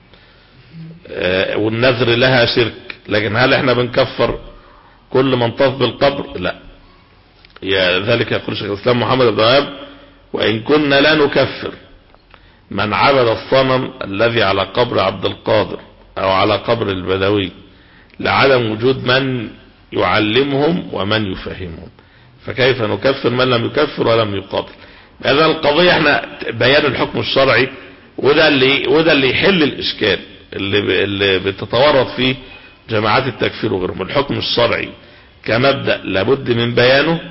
والنذر لها شرك لكن هل احنا بنكفر كل من طاف بالقبر لا يا ذلك يقول شيخ الاسلام محمد بن وهاب وان كنا لا نكفر من عبد الصنم الذي على قبر عبد القادر او على قبر البدوي لعدم وجود من يعلمهم ومن يفهمهم فكيف نكفر من لم يكفر ولم يقاتل هذا القضية احنا بيان الحكم الشرعي وده اللي وده اللي يحل الاشكال اللي اللي بتتورط فيه جماعات التكفير وغيرهم الحكم الشرعي كمبدأ لابد من بيانه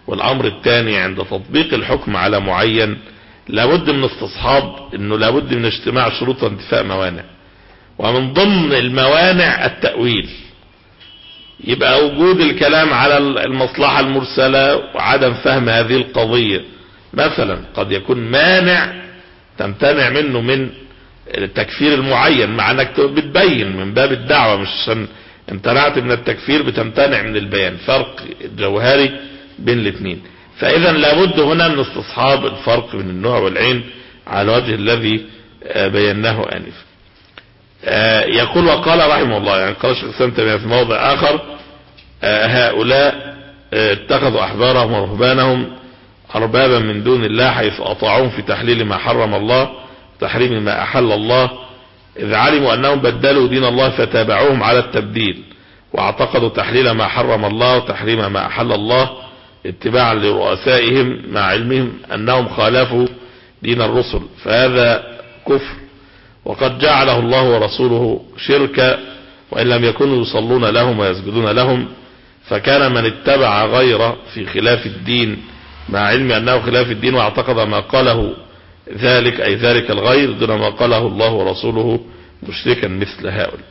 والامر الثاني عند تطبيق الحكم على معين لابد من استصحاب انه لابد من اجتماع شروط وانتفاء موانع ومن ضمن الموانع التأويل يبقى وجود الكلام على المصلحة المرسلة وعدم فهم هذه القضية مثلا قد يكون مانع تمتنع منه من التكفير المعين مع انك بتبين من باب الدعوة مش عشان امتنعت من التكفير بتمتنع من البيان فرق جوهري بين الاثنين فاذا لابد هنا من استصحاب الفرق بين النوع والعين على الوجه الذي بيناه انفا يقول وقال رحمه الله يعني قال الشيخ الاسلام تيميه في موضع اخر هؤلاء اتخذوا احبارهم ورهبانهم اربابا من دون الله حيث اطاعوهم في تحليل ما حرم الله تحريم ما احل الله اذ علموا انهم بدلوا دين الله فتابعوهم على التبديل واعتقدوا تحليل ما حرم الله وتحريم ما احل الله اتباعا لرؤسائهم مع علمهم انهم خالفوا دين الرسل فهذا كفر وقد جعله الله ورسوله شركا وإن لم يكونوا يصلون لهم ويسجدون لهم فكان من اتبع غيره في خلاف الدين مع علم أنه خلاف الدين واعتقد ما قاله ذلك أي ذلك الغير دون ما قاله الله ورسوله مشركا مثل هؤلاء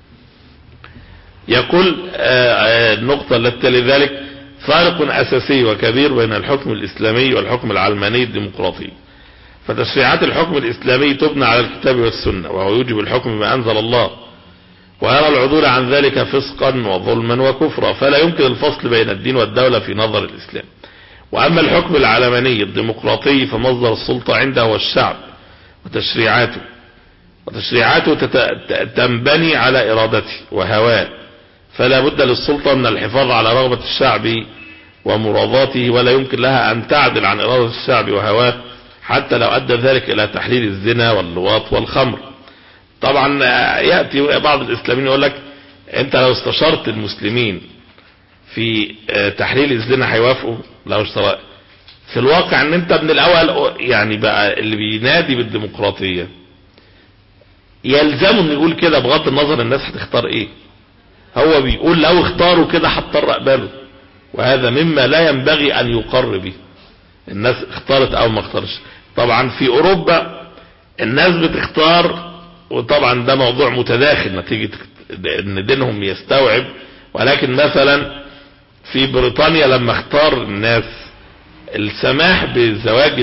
يقول النقطة التي لذلك فارق أساسي وكبير بين الحكم الإسلامي والحكم العلماني الديمقراطي فتشريعات الحكم الإسلامي تبنى على الكتاب والسنة وهو يوجب الحكم بما أنزل الله ويرى العدول عن ذلك فسقا وظلما وكفرا فلا يمكن الفصل بين الدين والدولة في نظر الإسلام وأما الحكم العلماني الديمقراطي فمصدر السلطة عنده هو الشعب وتشريعاته وتشريعاته تنبني على إرادته وهواه فلا بد للسلطة من الحفاظ على رغبة الشعب ومراداته ولا يمكن لها أن تعدل عن إرادة الشعب وهواه حتى لو أدى ذلك إلى تحليل الزنا واللواط والخمر طبعا يأتي بعض الإسلاميين يقول لك أنت لو استشرت المسلمين في تحليل الزنا هيوافقوا لو اشترى في الواقع ان انت من الاول يعني بقى اللي بينادي بالديمقراطية يلزمه انه يقول كده بغض النظر الناس هتختار ايه هو بيقول لو اختاروا كده هضطر اقبله وهذا مما لا ينبغي ان يقر به الناس اختارت او ما اختارش طبعا في اوروبا الناس بتختار وطبعا ده موضوع متداخل نتيجة ان دينهم يستوعب ولكن مثلا في بريطانيا لما اختار الناس السماح بالزواج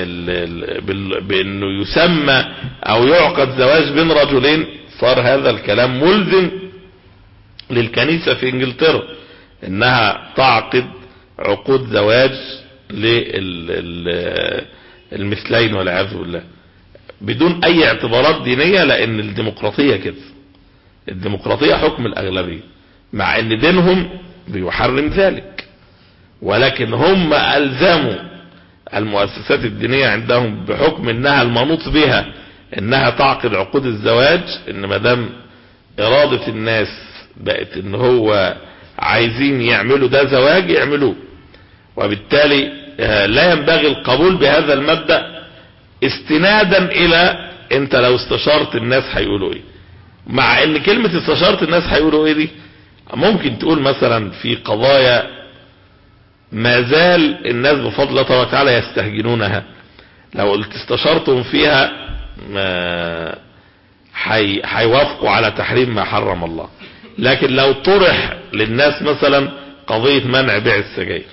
بانه يسمى او يعقد زواج بين رجلين صار هذا الكلام ملزم للكنيسة في انجلترا انها تعقد عقود زواج للمثلين والعياذ بالله بدون اي اعتبارات دينية لان الديمقراطية كده الديمقراطية حكم الاغلبية مع ان دينهم بيحرم ذلك ولكن هم الزموا المؤسسات الدينية عندهم بحكم انها المنوط بها انها تعقد عقود الزواج ان مدام ارادة الناس بقت ان هو عايزين يعملوا ده زواج يعملوه وبالتالي لا ينبغي القبول بهذا المبدأ استنادا الى انت لو استشارت الناس هيقولوا ايه مع ان كلمة استشارت الناس هيقولوا ايه دي ممكن تقول مثلا في قضايا ما زال الناس بفضل الله تبارك وتعالى يستهجنونها لو قلت استشرتم فيها ما هيوافقوا على تحريم ما حرم الله لكن لو طرح للناس مثلا قضية منع بيع السجاير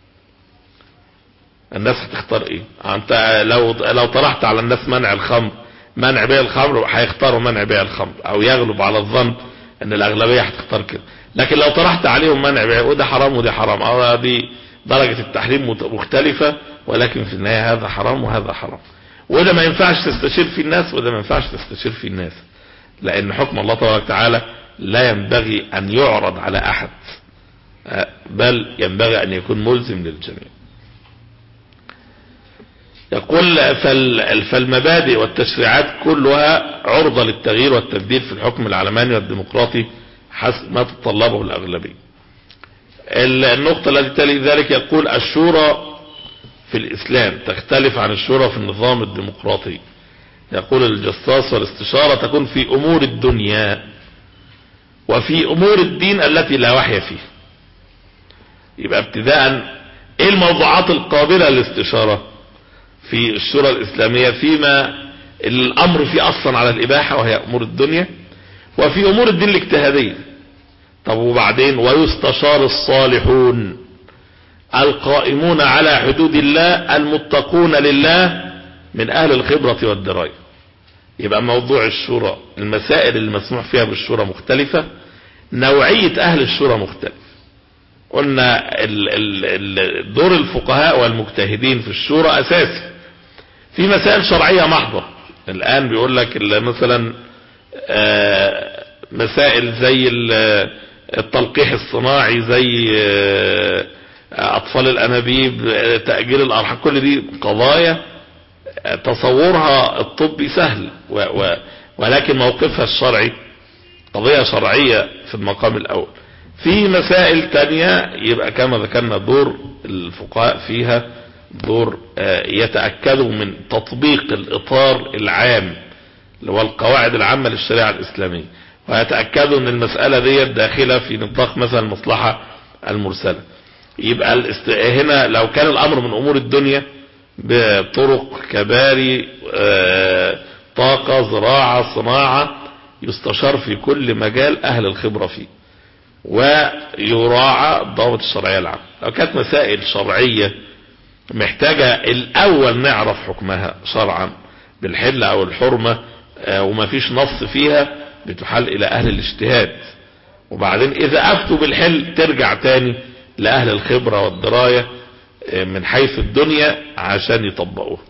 الناس هتختار ايه انت لو لو طرحت على الناس منع الخمر منع بيع الخمر هيختاروا منع بيع الخمر او يغلب على الظن ان الاغلبية هتختار كده لكن لو طرحت عليهم منع بيع وده حرام وده حرام او دي درجة التحريم مختلفة ولكن في النهاية هذا حرام وهذا حرام وده ما ينفعش تستشير في الناس وده ما ينفعش تستشير في الناس لان حكم الله تبارك وتعالى لا ينبغي ان يعرض على احد بل ينبغي ان يكون ملزم للجميع يقول فالمبادئ والتشريعات كلها عرضة للتغيير والتبديل في الحكم العلماني والديمقراطي حسب ما تتطلبه الأغلبية النقطة التي تلي ذلك يقول الشورى في الإسلام تختلف عن الشورى في النظام الديمقراطي يقول الجصاص والاستشارة تكون في أمور الدنيا وفي أمور الدين التي لا وحي فيه يبقى ابتداء ايه الموضوعات القابلة للاستشارة في الشورى الاسلامية فيما الامر فيه اصلا على الاباحة وهي امور الدنيا وفي امور الدين الاجتهادية طب وبعدين ويستشار الصالحون القائمون على حدود الله المتقون لله من اهل الخبرة والدراية يبقى موضوع الشورى المسائل المسموح فيها بالشورى مختلفة نوعية اهل الشورى مختلف قلنا ال ال ال دور الفقهاء والمجتهدين في الشورى اساسي في مسائل شرعية محضة الان بيقول لك مثلا مسائل زي التلقيح الصناعي زي اطفال الانابيب تأجير الارحام كل دي قضايا تصورها الطبي سهل و و ولكن موقفها الشرعي قضية شرعية في المقام الاول في مسائل تانية يبقى كما ذكرنا دور الفقهاء فيها دور يتأكدوا من تطبيق الاطار العام اللي هو القواعد العامة للشريعة الاسلامية ويتأكدوا ان المسألة دي داخلة في نطاق مثلا المصلحة المرسلة يبقى الاست... هنا لو كان الامر من امور الدنيا بطرق كباري آه... طاقة زراعة صناعة يستشار في كل مجال اهل الخبرة فيه ويراعى الضوابط الشرعية العامة لو كانت مسائل شرعية محتاجة الاول نعرف حكمها شرعا بالحل او الحرمة آه وما فيش نص فيها بتحال الى اهل الاجتهاد وبعدين اذا افتوا بالحل ترجع تاني لاهل الخبرة والدراية من حيث الدنيا عشان يطبقوه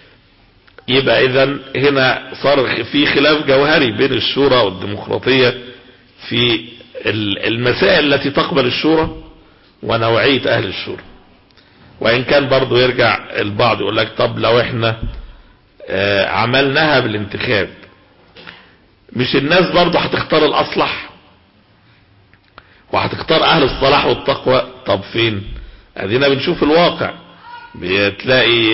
يبقى اذا هنا صار في خلاف جوهري بين الشورى والديمقراطية في المسائل التي تقبل الشورى ونوعية اهل الشورى وان كان برضو يرجع البعض يقول لك طب لو احنا عملناها بالانتخاب مش الناس برضو هتختار الاصلح وهتختار اهل الصلاح والتقوى طب فين ادينا بنشوف الواقع بتلاقي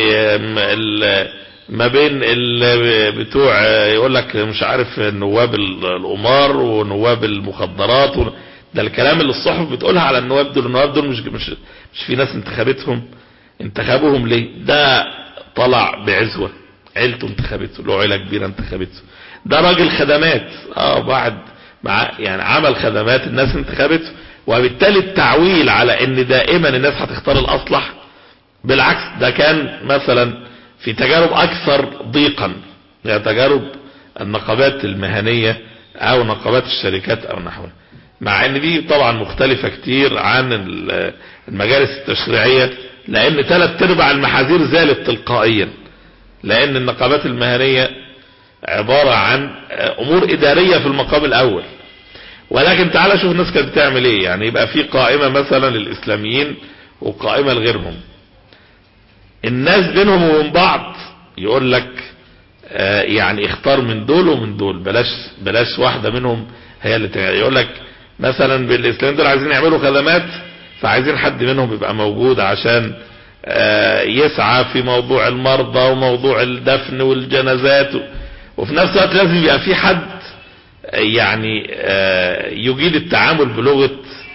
ما بين بتوع يقول لك مش عارف نواب القمار ونواب المخدرات ده الكلام اللي الصحف بتقولها على النواب دول النواب دول مش مش مش في ناس انتخبتهم انتخبوهم ليه ده طلع بعزوة عيلته انتخبته له عيلة كبيرة انتخبته ده راجل خدمات اه بعد مع يعني عمل خدمات الناس انتخبته وبالتالي التعويل على ان دائما الناس هتختار الاصلح بالعكس ده كان مثلا في تجارب اكثر ضيقا يعني تجارب النقابات المهنية او نقابات الشركات او نحوها مع ان دي طبعا مختلفة كتير عن المجالس التشريعية لان ثلاث ارباع المحاذير زالت تلقائيا لان النقابات المهنية عبارة عن امور ادارية في المقام الاول ولكن تعالى شوف الناس كانت بتعمل ايه يعني يبقى في قائمة مثلا للاسلاميين وقائمة لغيرهم الناس بينهم وبين بعض يقول لك آه يعني اختار من دول ومن دول بلاش بلاش واحدة منهم هي اللي تعمل يقول لك مثلا بالاسلام دول عايزين يعملوا خدمات فعايزين حد منهم يبقى موجود عشان آه يسعى في موضوع المرضى وموضوع الدفن والجنازات وفي نفس الوقت لازم يبقى في حد يعني آه يجيد التعامل بلغة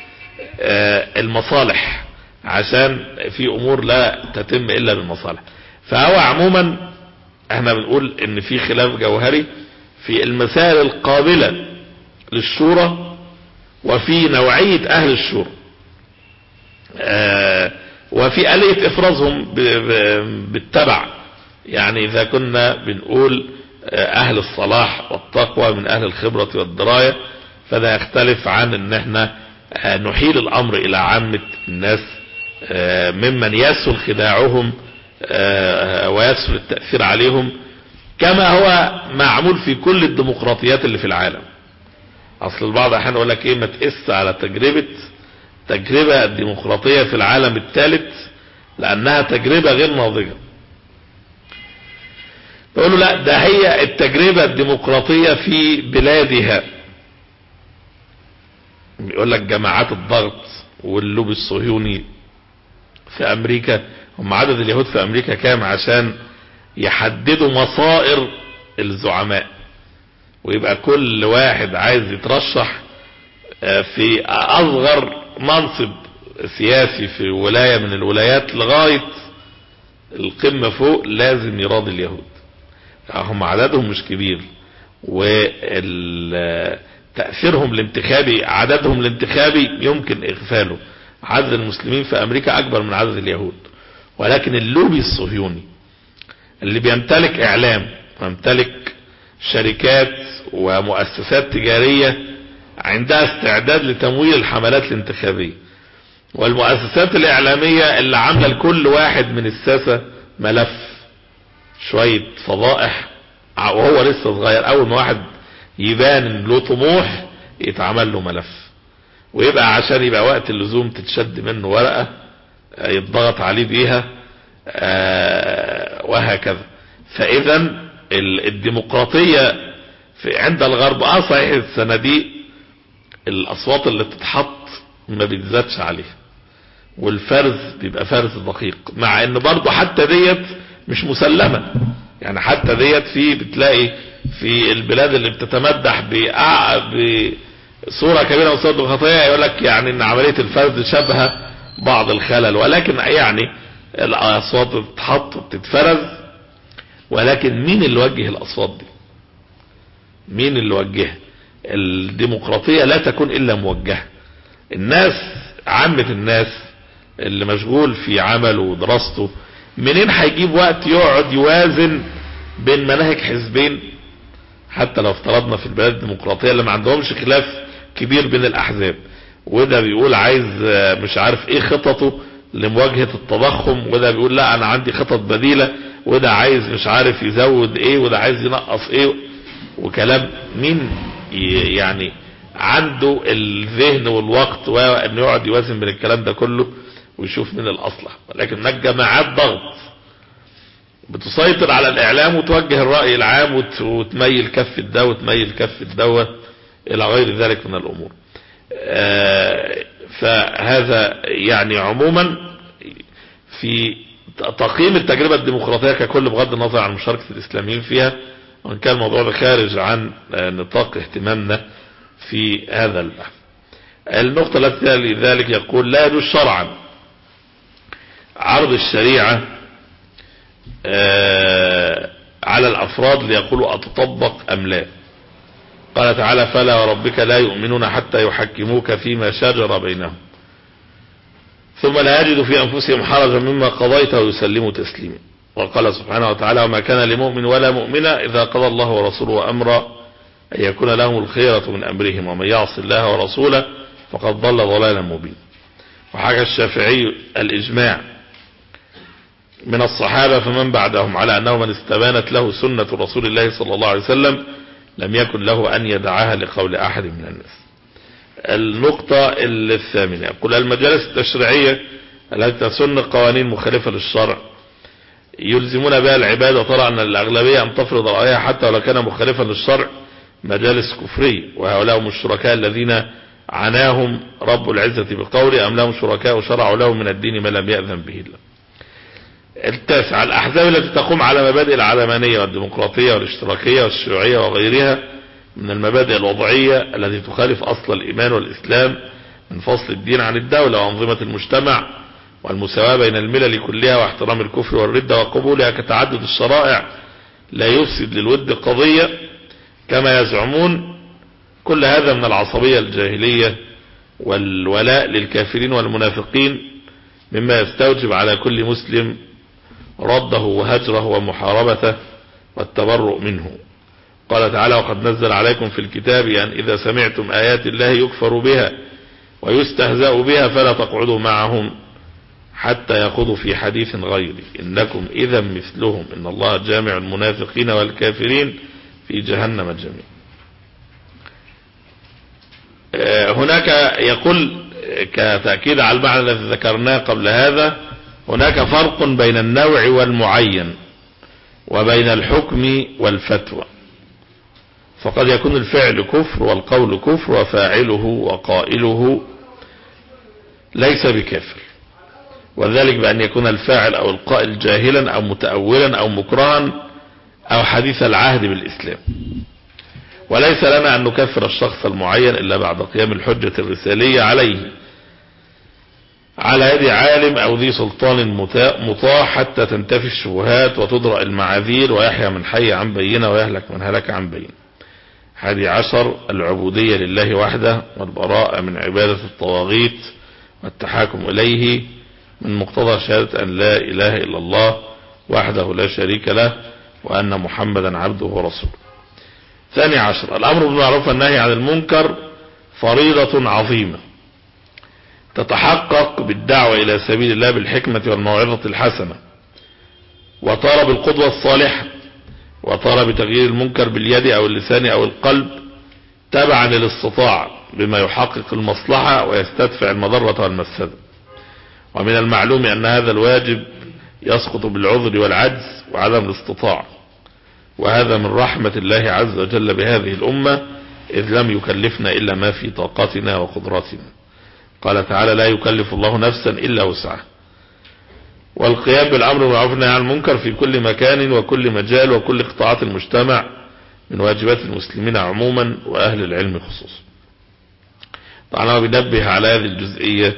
المصالح عشان في امور لا تتم الا بالمصالح فهو عموما احنا بنقول ان في خلاف جوهري في المسائل القابلة للشورى وفي نوعية اهل الشورى اه وفي آلية افرازهم بالتبع يعني اذا كنا بنقول اهل الصلاح والتقوى من اهل الخبرة والدراية فده يختلف عن ان احنا نحيل الامر الى عامة الناس ممن يسهل خداعهم ويسهل التأثير عليهم كما هو معمول في كل الديمقراطيات اللي في العالم اصل البعض احيانا يقول لك ايه ما تقس على تجربة تجربة الديمقراطية في العالم الثالث لانها تجربة غير ناضجة يقولوا لا ده هي التجربة الديمقراطية في بلادها يقول لك جماعات الضغط واللوب الصهيوني في امريكا هم عدد اليهود في امريكا كام عشان يحددوا مصائر الزعماء ويبقى كل واحد عايز يترشح في اصغر منصب سياسي في ولاية من الولايات لغاية القمة فوق لازم يراضي اليهود هم عددهم مش كبير وتأثيرهم الانتخابي عددهم الانتخابي يمكن اغفاله عدد المسلمين في امريكا اكبر من عدد اليهود ولكن اللوبي الصهيوني اللي بيمتلك اعلام ويمتلك شركات ومؤسسات تجارية عندها استعداد لتمويل الحملات الانتخابية والمؤسسات الاعلامية اللي عاملة لكل واحد من الساسة ملف شوية فضائح وهو لسه صغير اول ما واحد يبان ان له طموح يتعمل له ملف ويبقى عشان يبقى وقت اللزوم تتشد منه ورقة يتضغط عليه بيها وهكذا فاذا الديمقراطية في عند الغرب اه صحيح الصناديق الاصوات اللي تتحط ما بيتزادش عليها والفرز بيبقى فرز دقيق مع ان برضه حتى ديت مش مسلمة يعني حتى ديت في بتلاقي في البلاد اللي بتتمدح بصورة كبيرة من الصورة الديمقراطية يقول لك يعني ان عملية الفرز شبه بعض الخلل ولكن يعني الاصوات بتتحط وبتتفرز ولكن مين اللي وجه الاصوات دي مين اللي وجهها الديمقراطية لا تكون الا موجهة الناس عامة الناس اللي مشغول في عمله ودراسته منين هيجيب وقت يقعد يوازن بين مناهج حزبين حتى لو افترضنا في البلاد الديمقراطية اللي ما عندهمش خلاف كبير بين الاحزاب وده بيقول عايز مش عارف ايه خططه لمواجهة التضخم وده بيقول لا انا عندي خطط بديلة وده عايز مش عارف يزود ايه وده عايز ينقص ايه وكلام مين يعني عنده الذهن والوقت وان يقعد يوازن بين الكلام ده كله ويشوف من الاصلح ولكن هناك جماعات ضغط بتسيطر على الاعلام وتوجه الرأي العام وتميل كف ده وتميل كف دوت الى غير ذلك من الامور فهذا يعني عموما في تقييم التجربة الديمقراطية ككل بغض النظر عن مشاركة الاسلاميين فيها وان كان الموضوع ده خارج عن نطاق اهتمامنا في هذا البحث النقطة التي لذلك يقول لا يجوز شرعا عرض الشريعة على الافراد ليقولوا اتطبق ام لا قال تعالى فلا وربك لا يؤمنون حتى يحكموك فيما شجر بينهم ثم لا يجد في أنفسهم حرجا مما قضيت ويسلموا تسليما وقال سبحانه وتعالى وما كان لمؤمن ولا مؤمنة إذا قضى الله ورسوله أمرا أن يكون لهم الخيرة من أمرهم ومن يعص الله ورسوله فقد ضل ضلالا مبين وحكى الشافعي الإجماع من الصحابة فمن بعدهم على أنه من استبانت له سنة رسول الله صلى الله عليه وسلم لم يكن له أن يدعاها لقول أحد من الناس النقطة الثامنة يقول المجالس التشريعية التي تسن قوانين مخالفة للشرع يلزمون بها العباد وترى أن الأغلبية أن تفرض رأيها حتى ولو كان مخالفا للشرع مجالس كفرية وهؤلاء هم الشركاء الذين عناهم رب العزة بقوله أم لهم شركاء شرعوا لهم من الدين ما لم يأذن به الله التاسع الأحزاب التي تقوم على مبادئ العلمانية والديمقراطية والاشتراكية والشيوعية وغيرها من المبادئ الوضعية التي تخالف أصل الإيمان والإسلام من فصل الدين عن الدولة وأنظمة المجتمع والمساواة بين الملل كلها واحترام الكفر والردة وقبولها كتعدد الشرائع لا يفسد للود قضية كما يزعمون كل هذا من العصبية الجاهلية والولاء للكافرين والمنافقين مما يستوجب على كل مسلم رده وهجره ومحاربته والتبرؤ منه قال تعالى وقد نزل عليكم في الكتاب أن إذا سمعتم آيات الله يكفر بها ويستهزأ بها فلا تقعدوا معهم حتى يخوضوا في حديث غيره إنكم إذا مثلهم إن الله جامع المنافقين والكافرين في جهنم جميعا هناك يقول كتأكيد على المعنى الذي ذكرناه قبل هذا هناك فرق بين النوع والمعين وبين الحكم والفتوى فقد يكون الفعل كفر والقول كفر وفاعله وقائله ليس بكافر وذلك بأن يكون الفاعل أو القائل جاهلا أو متأولا أو مكرها أو حديث العهد بالإسلام وليس لنا أن نكفر الشخص المعين إلا بعد قيام الحجة الرسالية عليه على يد عالم او ذي سلطان مطاع حتى تنتفي الشبهات وتدرأ المعاذير ويحيى من حي عن بينه ويهلك من هلك عن بينه حادي عشر العبودية لله وحده والبراءة من عبادة الطواغيت والتحاكم إليه من مقتضى شهادة أن لا إله إلا الله وحده لا شريك له وأن محمدا عبده ورسوله ثاني عشر الأمر بالمعروف والنهي عن المنكر فريضة عظيمة تتحقق بالدعوة إلى سبيل الله بالحكمة والموعظة الحسنة وطلب القدوة الصالحة وطلب تغيير المنكر باليد أو اللسان أو القلب تبعا للاستطاع بما يحقق المصلحة ويستدفع المضرة والمفسدة ومن المعلوم أن هذا الواجب يسقط بالعذر والعجز وعدم الاستطاعة وهذا من رحمة الله عز وجل بهذه الأمة إذ لم يكلفنا إلا ما في طاقتنا وقدراتنا قال تعالى لا يكلف الله نفسا إلا وسعها والقيام بالأمر بالمعروف والنهي عن المنكر في كل مكان وكل مجال وكل قطاعات المجتمع من واجبات المسلمين عموما وأهل العلم خصوصا طبعا هو بينبه على هذه الجزئية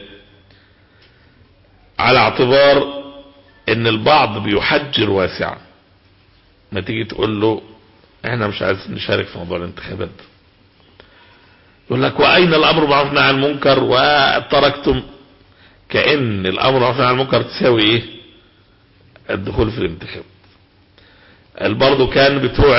على اعتبار ان البعض بيحجر واسعا ما تيجي تقول له احنا مش عايز نشارك في موضوع الانتخابات يقول لك واين الامر بالمعروف والنهي عن المنكر وتركتم كأن الامر بالمعروف والنهي عن المنكر تساوي ايه الدخول في الانتخابات برضه كان بتوع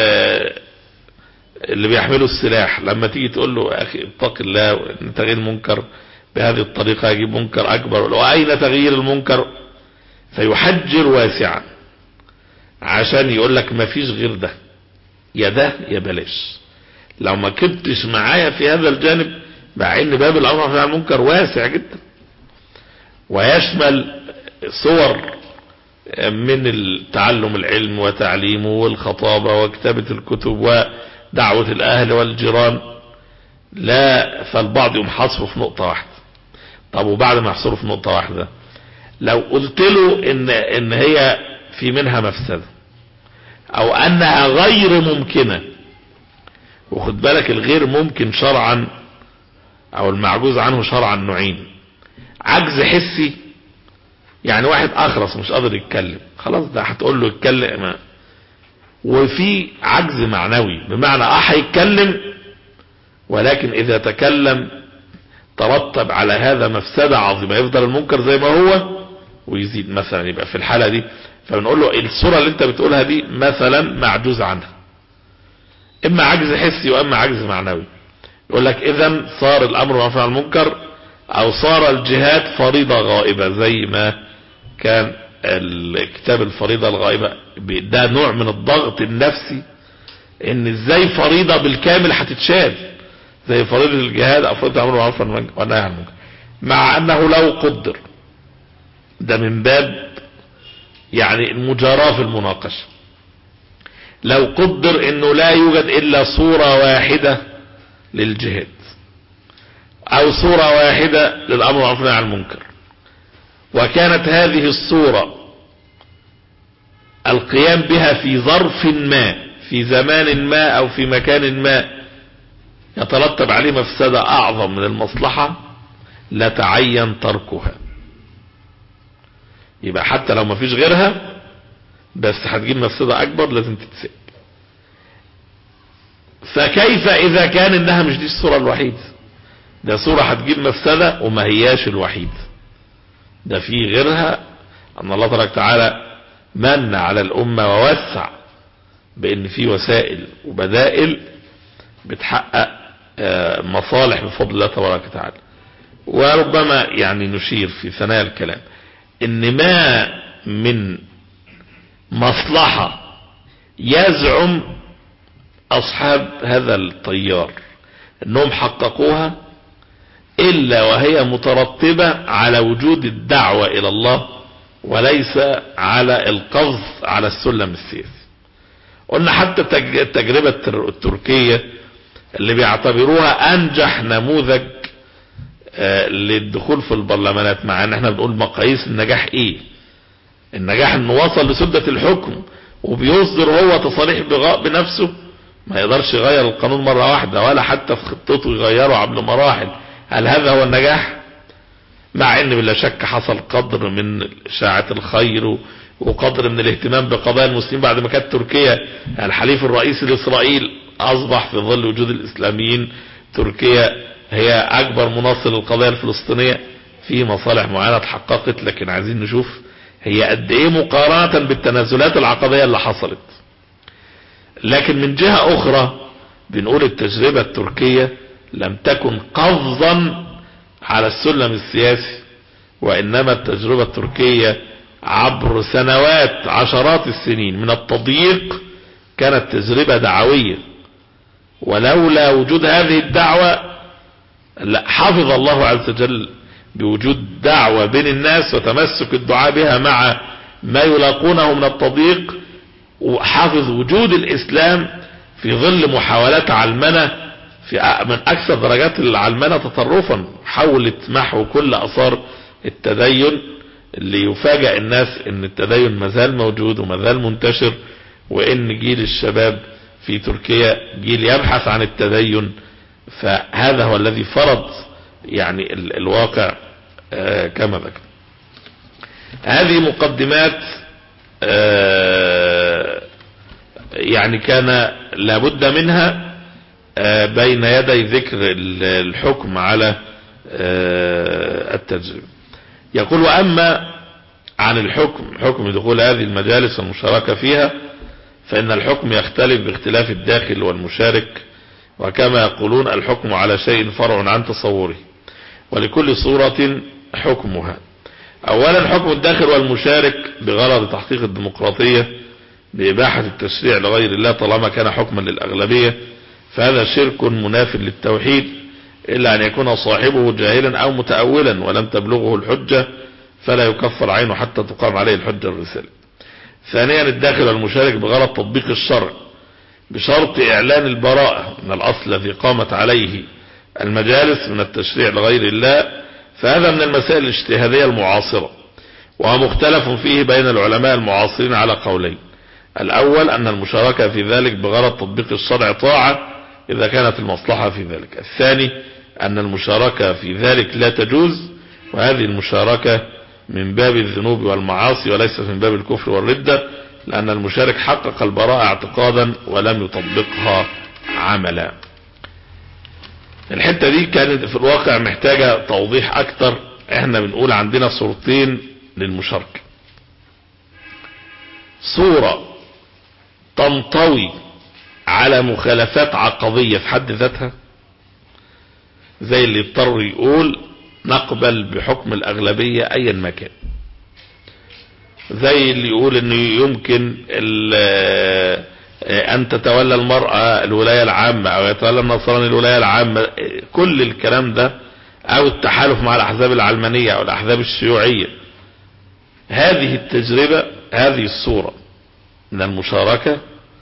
اللي بيحملوا السلاح لما تيجي تقول له اخي اتق الله ان تغيير المنكر بهذه الطريقة يجيب منكر اكبر واين تغيير المنكر فيحجر واسعا عشان يقول لك ما فيش غير ده يا ده يا بلاش لو ما كنتش معايا في هذا الجانب مع ان باب الامر في المنكر واسع جدا ويشمل صور من التعلم العلم وتعليمه والخطابة وكتابة الكتب ودعوة الاهل والجيران لا فالبعض يقوم حصره في نقطة واحدة طب وبعد ما يحصره في نقطة واحدة لو قلت له ان, إن هي في منها مفسدة او انها غير ممكنة وخد بالك الغير ممكن شرعا او المعجوز عنه شرعا نوعين عجز حسي يعني واحد اخرس مش قادر يتكلم خلاص ده هتقول له يتكلم وفي عجز معنوي بمعنى اه هيتكلم ولكن اذا تكلم ترتب على هذا مفسدة عظيمة يفضل المنكر زي ما هو ويزيد مثلا يبقى في الحالة دي فبنقول له الصورة اللي انت بتقولها دي مثلا معجوز عنها اما عجز حسي واما عجز معنوي يقول لك اذا صار الامر معروف عن المنكر او صار الجهاد فريضة غائبة زي ما كان الكتاب الفريضة الغائبة ده نوع من الضغط النفسي ان ازاي فريضة بالكامل هتتشال زي فريضة الجهاد او فريضة الامر معروف والنهي عن المنكر مع انه لو قدر ده من باب يعني المجاراة في المناقشة لو قدر انه لا يوجد الا صورة واحدة للجهاد او صورة واحدة للامر معروف عن المنكر وكانت هذه الصورة القيام بها في ظرف ما في زمان ما او في مكان ما يترتب عليه مفسدة اعظم من المصلحة لتعين تركها يبقى حتى لو ما فيش غيرها بس هتجيب مفسدة اكبر لازم تتساب فكيف اذا كان انها مش دي الصورة الوحيدة ده صورة هتجيب مفسدة وما هياش الوحيد ده في غيرها ان الله تبارك تعالى من على الامة ووسع بان في وسائل وبدائل بتحقق مصالح بفضل الله تبارك وتعالى وربما يعني نشير في ثنايا الكلام ان ما من مصلحة يزعم اصحاب هذا الطيار انهم حققوها الا وهي مترتبة على وجود الدعوة الى الله وليس على القفز على السلم السياسي قلنا حتى التجربة التركية اللي بيعتبروها انجح نموذج للدخول في البرلمانات مع ان احنا بنقول مقاييس النجاح ايه النجاح انه وصل لسدة الحكم وبيصدر هو تصاريح بغاء بنفسه ما يقدرش يغير القانون مرة واحدة ولا حتى في خطته يغيره عبر مراحل هل هذا هو النجاح مع ان بلا شك حصل قدر من اشاعة الخير وقدر من الاهتمام بقضايا المسلمين بعد ما كانت تركيا الحليف الرئيسي لاسرائيل اصبح في ظل وجود الاسلاميين تركيا هي اكبر مناصر للقضايا الفلسطينية في مصالح معينة اتحققت لكن عايزين نشوف هي قد ايه مقارنة بالتنازلات العقدية اللي حصلت لكن من جهة اخرى بنقول التجربة التركية لم تكن قفزا على السلم السياسي وانما التجربة التركية عبر سنوات عشرات السنين من التضييق كانت تجربة دعوية ولولا وجود هذه الدعوة لا حفظ الله عز وجل بوجود دعوة بين الناس وتمسك الدعاء بها مع ما يلاقونه من التضييق وحافظ وجود الإسلام في ظل محاولات علمنة في من أكثر درجات العلمنة تطرفا حاولت محو كل أثار التدين اللي يفاجئ الناس ان التدين مازال موجود ومازال منتشر وان جيل الشباب في تركيا جيل يبحث عن التدين فهذا هو الذي فرض يعني ال الواقع آه كما ذكر هذه مقدمات آه يعني كان لابد منها آه بين يدي ذكر الحكم على التجربة يقول وأما عن الحكم حكم دخول هذه المجالس والمشاركة فيها فإن الحكم يختلف باختلاف الداخل والمشارك وكما يقولون الحكم على شيء فرع عن تصوره ولكل صورة حكمها اولا حكم الداخل والمشارك بغرض تحقيق الديمقراطية بإباحة التشريع لغير الله طالما كان حكما للأغلبية فهذا شرك مناف للتوحيد إلا أن يكون صاحبه جاهلا أو متأولا ولم تبلغه الحجة فلا يكفر عينه حتى تقام عليه الحجة الرسالة ثانيا الداخل والمشارك بغرض تطبيق الشرع بشرط إعلان البراءة من الأصل الذي قامت عليه المجالس من التشريع لغير الله فهذا من المسائل الاجتهادية المعاصرة وهو مختلف فيه بين العلماء المعاصرين على قولين الأول أن المشاركة في ذلك بغرض تطبيق الشرع طاعة إذا كانت المصلحة في ذلك الثاني أن المشاركة في ذلك لا تجوز وهذه المشاركة من باب الذنوب والمعاصي وليس من باب الكفر والردة لأن المشارك حقق البراءة اعتقادا ولم يطبقها عملا الحتة دي كانت في الواقع محتاجة توضيح أكتر احنا بنقول عندنا صورتين للمشاركة صورة تنطوي على مخالفات عقضية في حد ذاتها زي اللي اضطر يقول نقبل بحكم الأغلبية أيا ما كان زي اللي يقول انه يمكن ان تتولى المرأة الولاية العامة او يتولى النصراني الولاية العامة كل الكلام ده او التحالف مع الاحزاب العلمانية او الاحزاب الشيوعية هذه التجربة هذه الصورة من المشاركة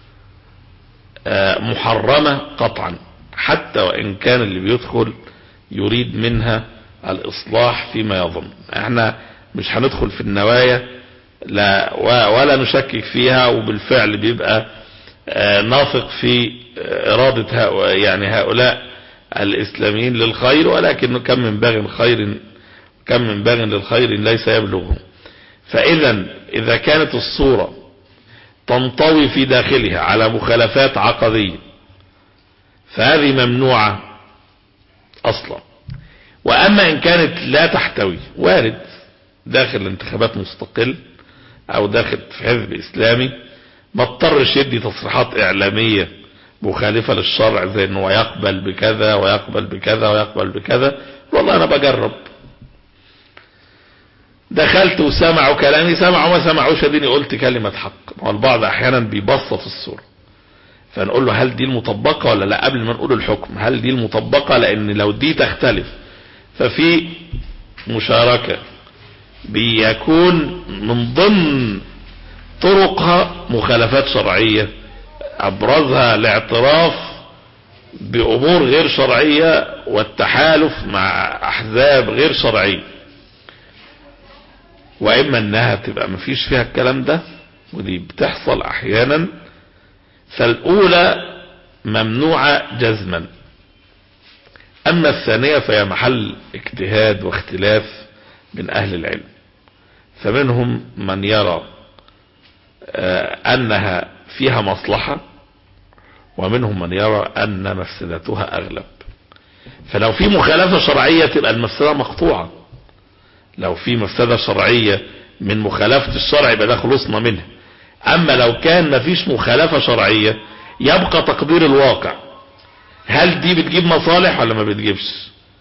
محرمة قطعا حتى وان كان اللي بيدخل يريد منها الاصلاح فيما يظن احنا مش هندخل في النوايا لا ولا نشكك فيها وبالفعل بيبقى ناثق في إرادة هؤلاء يعني هؤلاء الإسلاميين للخير ولكن كم من باغ خير كم من باغ للخير ليس يبلغه فإذا إذا كانت الصورة تنطوي في داخلها على مخالفات عقدية فهذه ممنوعة أصلا وأما إن كانت لا تحتوي وارد داخل انتخابات مستقل او داخل في حزب اسلامي ما اضطرش يدي تصريحات اعلامية مخالفة للشرع زي انه يقبل بكذا ويقبل بكذا ويقبل بكذا والله انا بجرب دخلت وسمعوا كلامي سمعوا ما سمعوش اديني قلت كلمة حق والبعض احيانا بيبسط الصورة فنقول له هل دي المطبقة ولا لا قبل ما نقول الحكم هل دي المطبقة لان لو دي تختلف ففي مشاركة بيكون من ضمن طرقها مخالفات شرعية ابرزها الاعتراف بامور غير شرعية والتحالف مع احزاب غير شرعية واما انها تبقى مفيش فيها الكلام ده ودي بتحصل احيانا فالاولى ممنوعة جزما اما الثانية فهي محل اجتهاد واختلاف من اهل العلم فمنهم من يرى انها فيها مصلحة ومنهم من يرى ان مفسدتها اغلب فلو في مخالفة شرعية تبقى المفسدة مقطوعة لو في مفسدة شرعية من مخالفة الشرع يبقى ده خلصنا منها اما لو كان مفيش مخالفة شرعية يبقى تقدير الواقع هل دي بتجيب مصالح ولا ما بتجيبش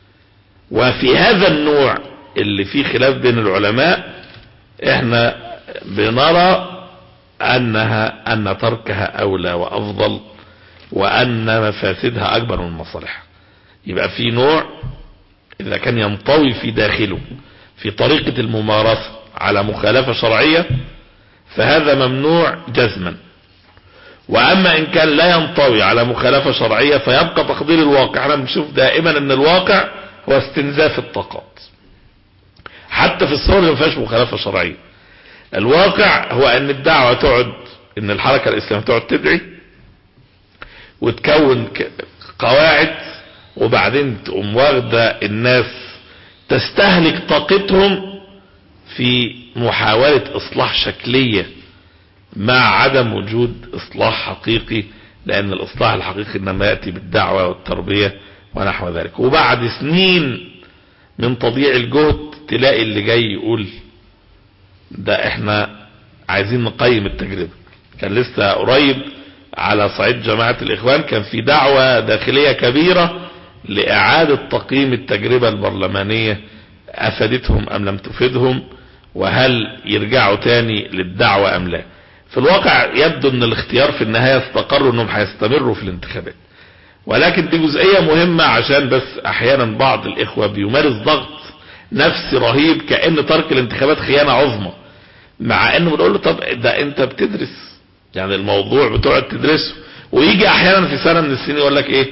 وفي هذا النوع اللي فيه خلاف بين العلماء احنا بنرى انها ان تركها اولى وافضل وان مفاسدها اكبر من مصالحها يبقى في نوع اذا كان ينطوي في داخله في طريقة الممارسة على مخالفة شرعية فهذا ممنوع جزما واما ان كان لا ينطوي على مخالفة شرعية فيبقى تقدير الواقع احنا بنشوف دائما ان الواقع هو استنزاف الطاقات حتى في الصور اللي ما فيهاش مخالفة شرعية الواقع هو ان الدعوة تقعد ان الحركة الاسلامية تقعد تدعي وتكون قواعد وبعدين تقوم واخدة الناس تستهلك طاقتهم في محاولة اصلاح شكلية مع عدم وجود اصلاح حقيقي لان الاصلاح الحقيقي انما يأتي بالدعوة والتربية ونحو ذلك وبعد سنين من تضييع الجهد تلاقي اللي جاي يقول ده احنا عايزين نقيم التجربة كان لسه قريب على صعيد جماعة الاخوان كان في دعوة داخلية كبيرة لاعادة تقييم التجربة البرلمانية افادتهم ام لم تفيدهم وهل يرجعوا تاني للدعوة ام لا في الواقع يبدو ان الاختيار في النهاية استقروا انهم هيستمروا في الانتخابات ولكن دي جزئية مهمة عشان بس احيانا بعض الاخوة بيمارس ضغط نفسي رهيب كأن ترك الانتخابات خيانة عظمى مع انه بنقول له طب ده انت بتدرس يعني الموضوع بتقعد تدرسه ويجي احيانا في سنة من السنين يقول لك ايه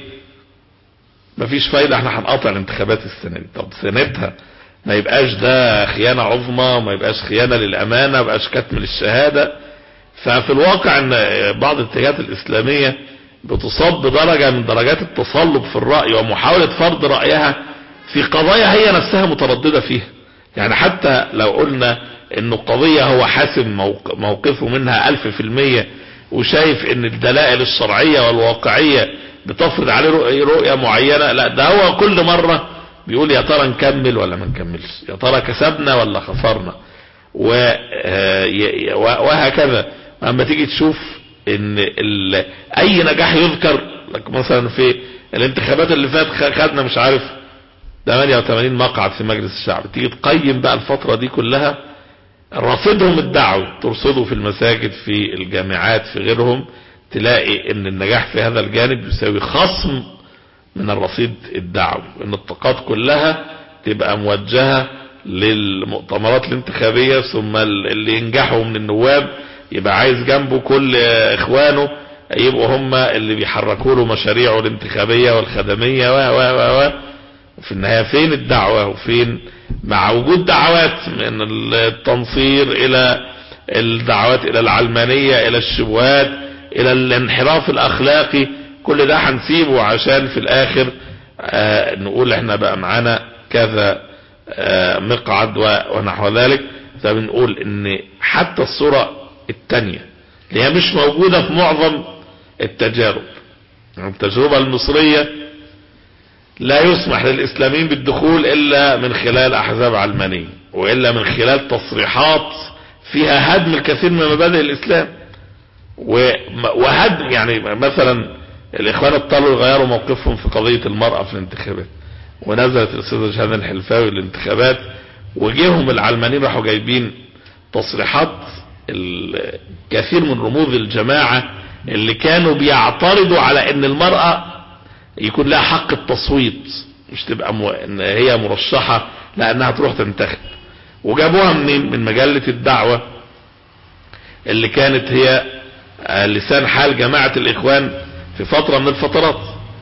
مفيش فايدة احنا هنقاطع الانتخابات السنة دي طب سنتها ما يبقاش ده خيانة عظمى ما يبقاش خيانة للامانة ما يبقاش كتم للشهادة ففي الواقع ان بعض الاتجاهات الاسلامية بتصاب بدرجة من درجات التصلب في الرأي ومحاولة فرض رأيها في قضايا هي نفسها مترددة فيها يعني حتى لو قلنا انه قضية هو حاسم موقفه منها الف في المية وشايف ان الدلائل الشرعية والواقعية بتفرض عليه رؤية معينة لا ده هو كل مرة بيقول يا ترى نكمل ولا ما نكملش يا ترى كسبنا ولا خسرنا وهكذا اما تيجي تشوف ان اي نجاح يذكر لك مثلا في الانتخابات اللي فات خدنا مش عارف 88 مقعد في مجلس الشعب تيجي تقيم بقى الفترة دي كلها رصيدهم الدعوي ترصده في المساجد في الجامعات في غيرهم تلاقي ان النجاح في هذا الجانب يساوي خصم من الرصيد الدعوي ان الطاقات كلها تبقى موجهة للمؤتمرات الانتخابية ثم اللي ينجحوا من النواب يبقى عايز جنبه كل اخوانه يبقوا هم اللي بيحركوا له مشاريعه الانتخابية والخدمية و و و و وفي النهاية فين الدعوة وفين مع وجود دعوات من التنصير الى الدعوات الى العلمانية الى الشبهات الى الانحراف الاخلاقي كل ده هنسيبه عشان في الاخر آه نقول احنا بقى معانا كذا آه مقعد ونحو ذلك فبنقول ان حتى الصورة التانية اللي هي مش موجودة في معظم التجارب التجربة المصرية لا يسمح للإسلاميين بالدخول إلا من خلال أحزاب علمانية وإلا من خلال تصريحات فيها هدم الكثير من مبادئ الإسلام وهدم يعني مثلا الإخوان اضطروا يغيروا موقفهم في قضية المرأة في الانتخابات ونزلت الأستاذة شهادة الحلفاوي الانتخابات وجيهم العلمانيين راحوا جايبين تصريحات الكثير من رموز الجماعة اللي كانوا بيعترضوا على ان المرأة يكون لها حق التصويت مش تبقى مو... ان هي مرشحة لانها تروح تنتخب وجابوها منين من مجلة الدعوة اللي كانت هي لسان حال جماعة الاخوان في فترة من الفترات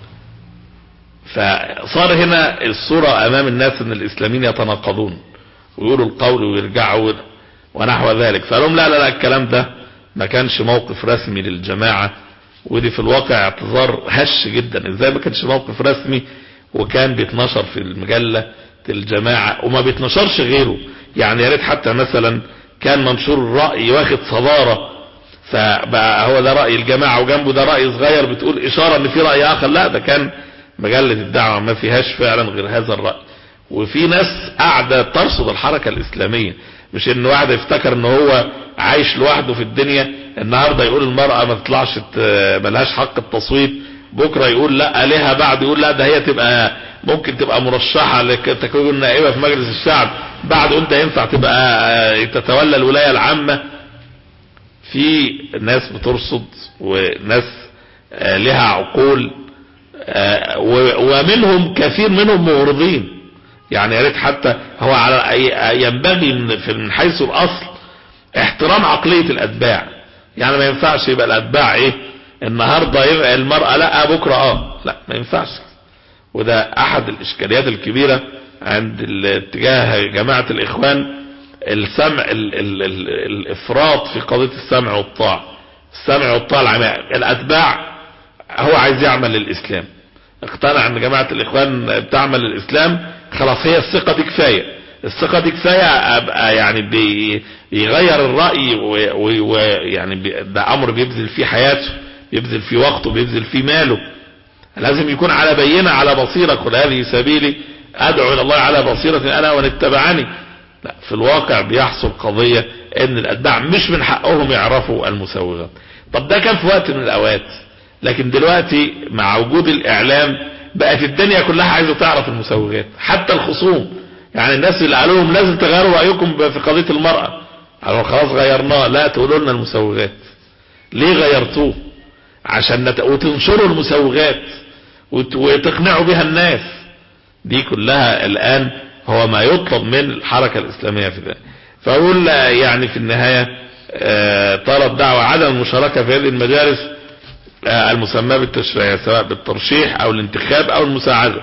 فصار هنا الصورة امام الناس ان الاسلاميين يتناقضون ويقولوا القول ويرجعوا ونحو ذلك فقالوا لا لا لا الكلام ده ما كانش موقف رسمي للجماعة ودي في الواقع اعتذار هش جدا ازاي ما كانش موقف رسمي وكان بيتنشر في المجلة الجماعة وما بيتنشرش غيره يعني يا ريت حتى مثلا كان منشور الرأي واخد صدارة فبقى هو ده رأي الجماعة وجنبه ده رأي صغير بتقول اشارة ان في رأي اخر لا ده كان مجلة الدعوة ما فيهاش فعلا غير هذا الرأي وفي ناس قاعدة ترصد الحركة الاسلامية مش ان واحد يفتكر ان هو عايش لوحده في الدنيا النهاردة يقول المرأة ما تطلعش ملهاش حق التصويت بكرة يقول لا لها بعد يقول لا ده هي تبقى ممكن تبقى مرشحة لتكون نائبة في مجلس الشعب بعد قلت ينفع تبقى تتولى الولاية العامة في ناس بترصد وناس لها عقول ومنهم كثير منهم مغرضين يعني يا ريت حتى هو على ينبغي من حيث الاصل احترام عقلية الاتباع يعني ما ينفعش يبقى الاتباع ايه النهاردة يبقى المرأة لا بكرة اه لا ما ينفعش وده احد الاشكاليات الكبيرة عند اتجاه جماعة الاخوان السمع ال ال ال الافراط في قضية السمع والطاعة السمع والطاعة العماء الاتباع هو عايز يعمل للاسلام اقتنع ان جماعة الاخوان بتعمل للاسلام خلاص هي الثقة دي كفاية الثقة دي كفاية ابقى يعني بيغير الرأي ويعني ده امر بيبذل فيه حياته بيبذل فيه وقته بيبذل فيه ماله لازم يكون على بينة على بصيرة قل هذه سبيلي ادعو الى الله على بصيرة انا وان اتبعني لا في الواقع بيحصل قضية ان الاتباع مش من حقهم يعرفوا المسوغات طب ده كان في وقت من الاوقات لكن دلوقتي مع وجود الاعلام بقت الدنيا كلها عايزة تعرف المسوغات حتى الخصوم يعني الناس اللي قالوا لهم لازم تغيروا رأيكم في قضية المرأة قالوا خلاص غيرناه لا تقولوا لنا المسوغات ليه غيرتوه عشان نت... وتنشروا المسوغات وت... وتقنعوا بها الناس دي كلها الآن هو ما يطلب من الحركة الإسلامية في ذلك فأقول يعني في النهاية طالت دعوة عدم المشاركة في هذه المجالس المسمى بالتشريع سواء بالترشيح أو الانتخاب أو المساعدة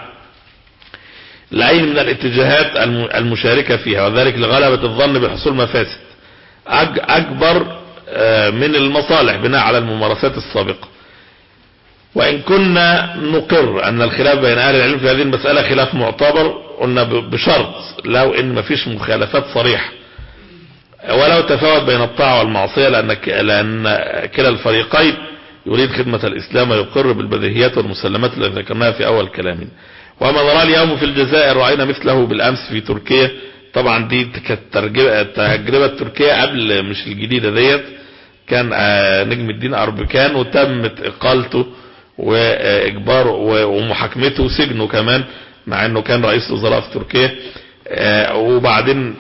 لأي من الاتجاهات المشاركة فيها وذلك لغلبة الظن بحصول مفاسد أكبر من المصالح بناء على الممارسات السابقة وإن كنا نقر أن الخلاف بين أهل العلم في هذه المسألة خلاف معتبر قلنا بشرط لو إن مفيش مخالفات صريحة ولو تفاوت بين الطاعة والمعصية لأن, لأن كلا الفريقين يريد خدمة الإسلام ويقر بالبديهيات والمسلمات التي ذكرناها في أول كلامنا وما نرى اليوم في الجزائر رأينا مثله بالأمس في تركيا طبعا دي كانت تجربة تركيا قبل مش الجديدة ديت كان نجم الدين أربكان وتمت إقالته واجباره ومحاكمته وسجنه كمان مع انه كان رئيس وزراء في تركيا وبعدين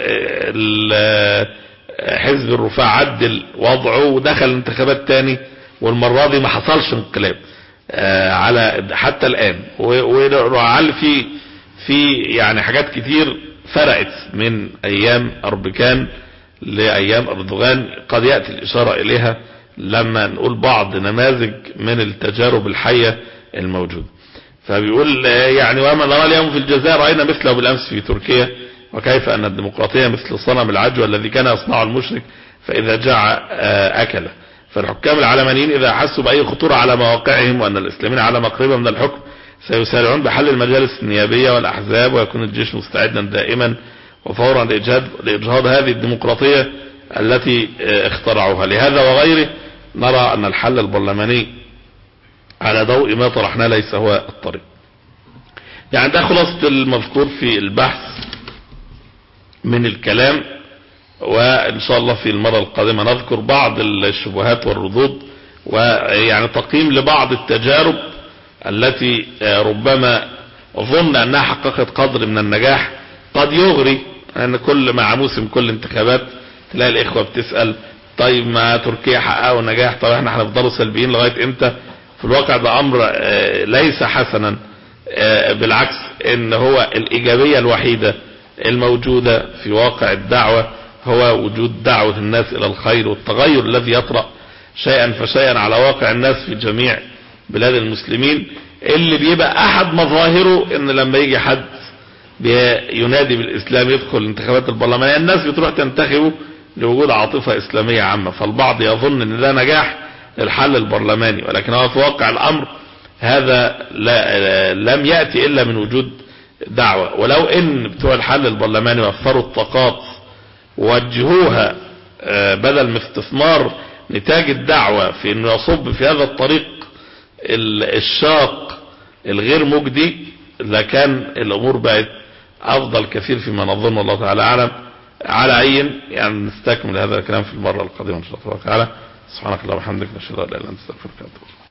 حزب الرفاع عدل وضعه ودخل انتخابات تاني والمرة دي ما حصلش انقلاب على حتى الان ولعل في في يعني حاجات كتير فرقت من ايام اربكان لايام اردوغان قد يأتي الاشارة اليها لما نقول بعض نماذج من التجارب الحية الموجودة فبيقول يعني وما نرى اليوم في الجزائر رأينا مثله بالأمس في تركيا وكيف أن الديمقراطية مثل صنم العجوة الذي كان يصنعه المشرك فإذا جاع أكله فالحكام العلمانيين إذا أحسوا بأي خطورة على مواقعهم وأن الإسلاميين على مقربة من الحكم سيسارعون بحل المجالس النيابية والأحزاب ويكون الجيش مستعدا دائما وفورا لإجهاد, لإجهاد هذه الديمقراطية التي اخترعوها لهذا وغيره نرى أن الحل البرلماني على ضوء ما طرحناه ليس هو الطريق يعني ده خلاصة المذكور في البحث من الكلام وإن شاء الله في المرة القادمة نذكر بعض الشبهات والردود ويعني تقييم لبعض التجارب التي ربما ظن أنها حققت قدر من النجاح قد يغري أن يعني كل مع موسم كل انتخابات تلاقي الإخوة بتسأل طيب ما تركيا حققوا نجاح طب احنا هنفضلوا سلبيين لغاية امتى في الواقع ده امر ليس حسنا بالعكس ان هو الايجابية الوحيدة الموجودة في واقع الدعوة هو وجود دعوة الناس الى الخير والتغير الذي يطرأ شيئا فشيئا على واقع الناس في جميع بلاد المسلمين اللي بيبقى احد مظاهره ان لما يجي حد ينادي بالاسلام يدخل الانتخابات البرلمانية الناس بتروح تنتخبه لوجود عاطفة اسلامية عامة فالبعض يظن ان ده نجاح للحل البرلماني ولكن هو في واقع الامر هذا لا لم يأتي الا من وجود دعوة ولو ان بتوع الحل البرلماني وفروا الطاقات ووجهوها آه، بدل من استثمار نتاج الدعوة في انه يصب في هذا الطريق ال- الشاق الغير مجدي لكان الامور بقت افضل كثير فيما نظن الله تعالى اعلم على عين يعني نستكمل هذا الكلام في المرة القادمة ان شاء الله تعالى سبحانك اللهم وبحمدك نشهد ان لا اله الا انت استغفرك واتوب إليك.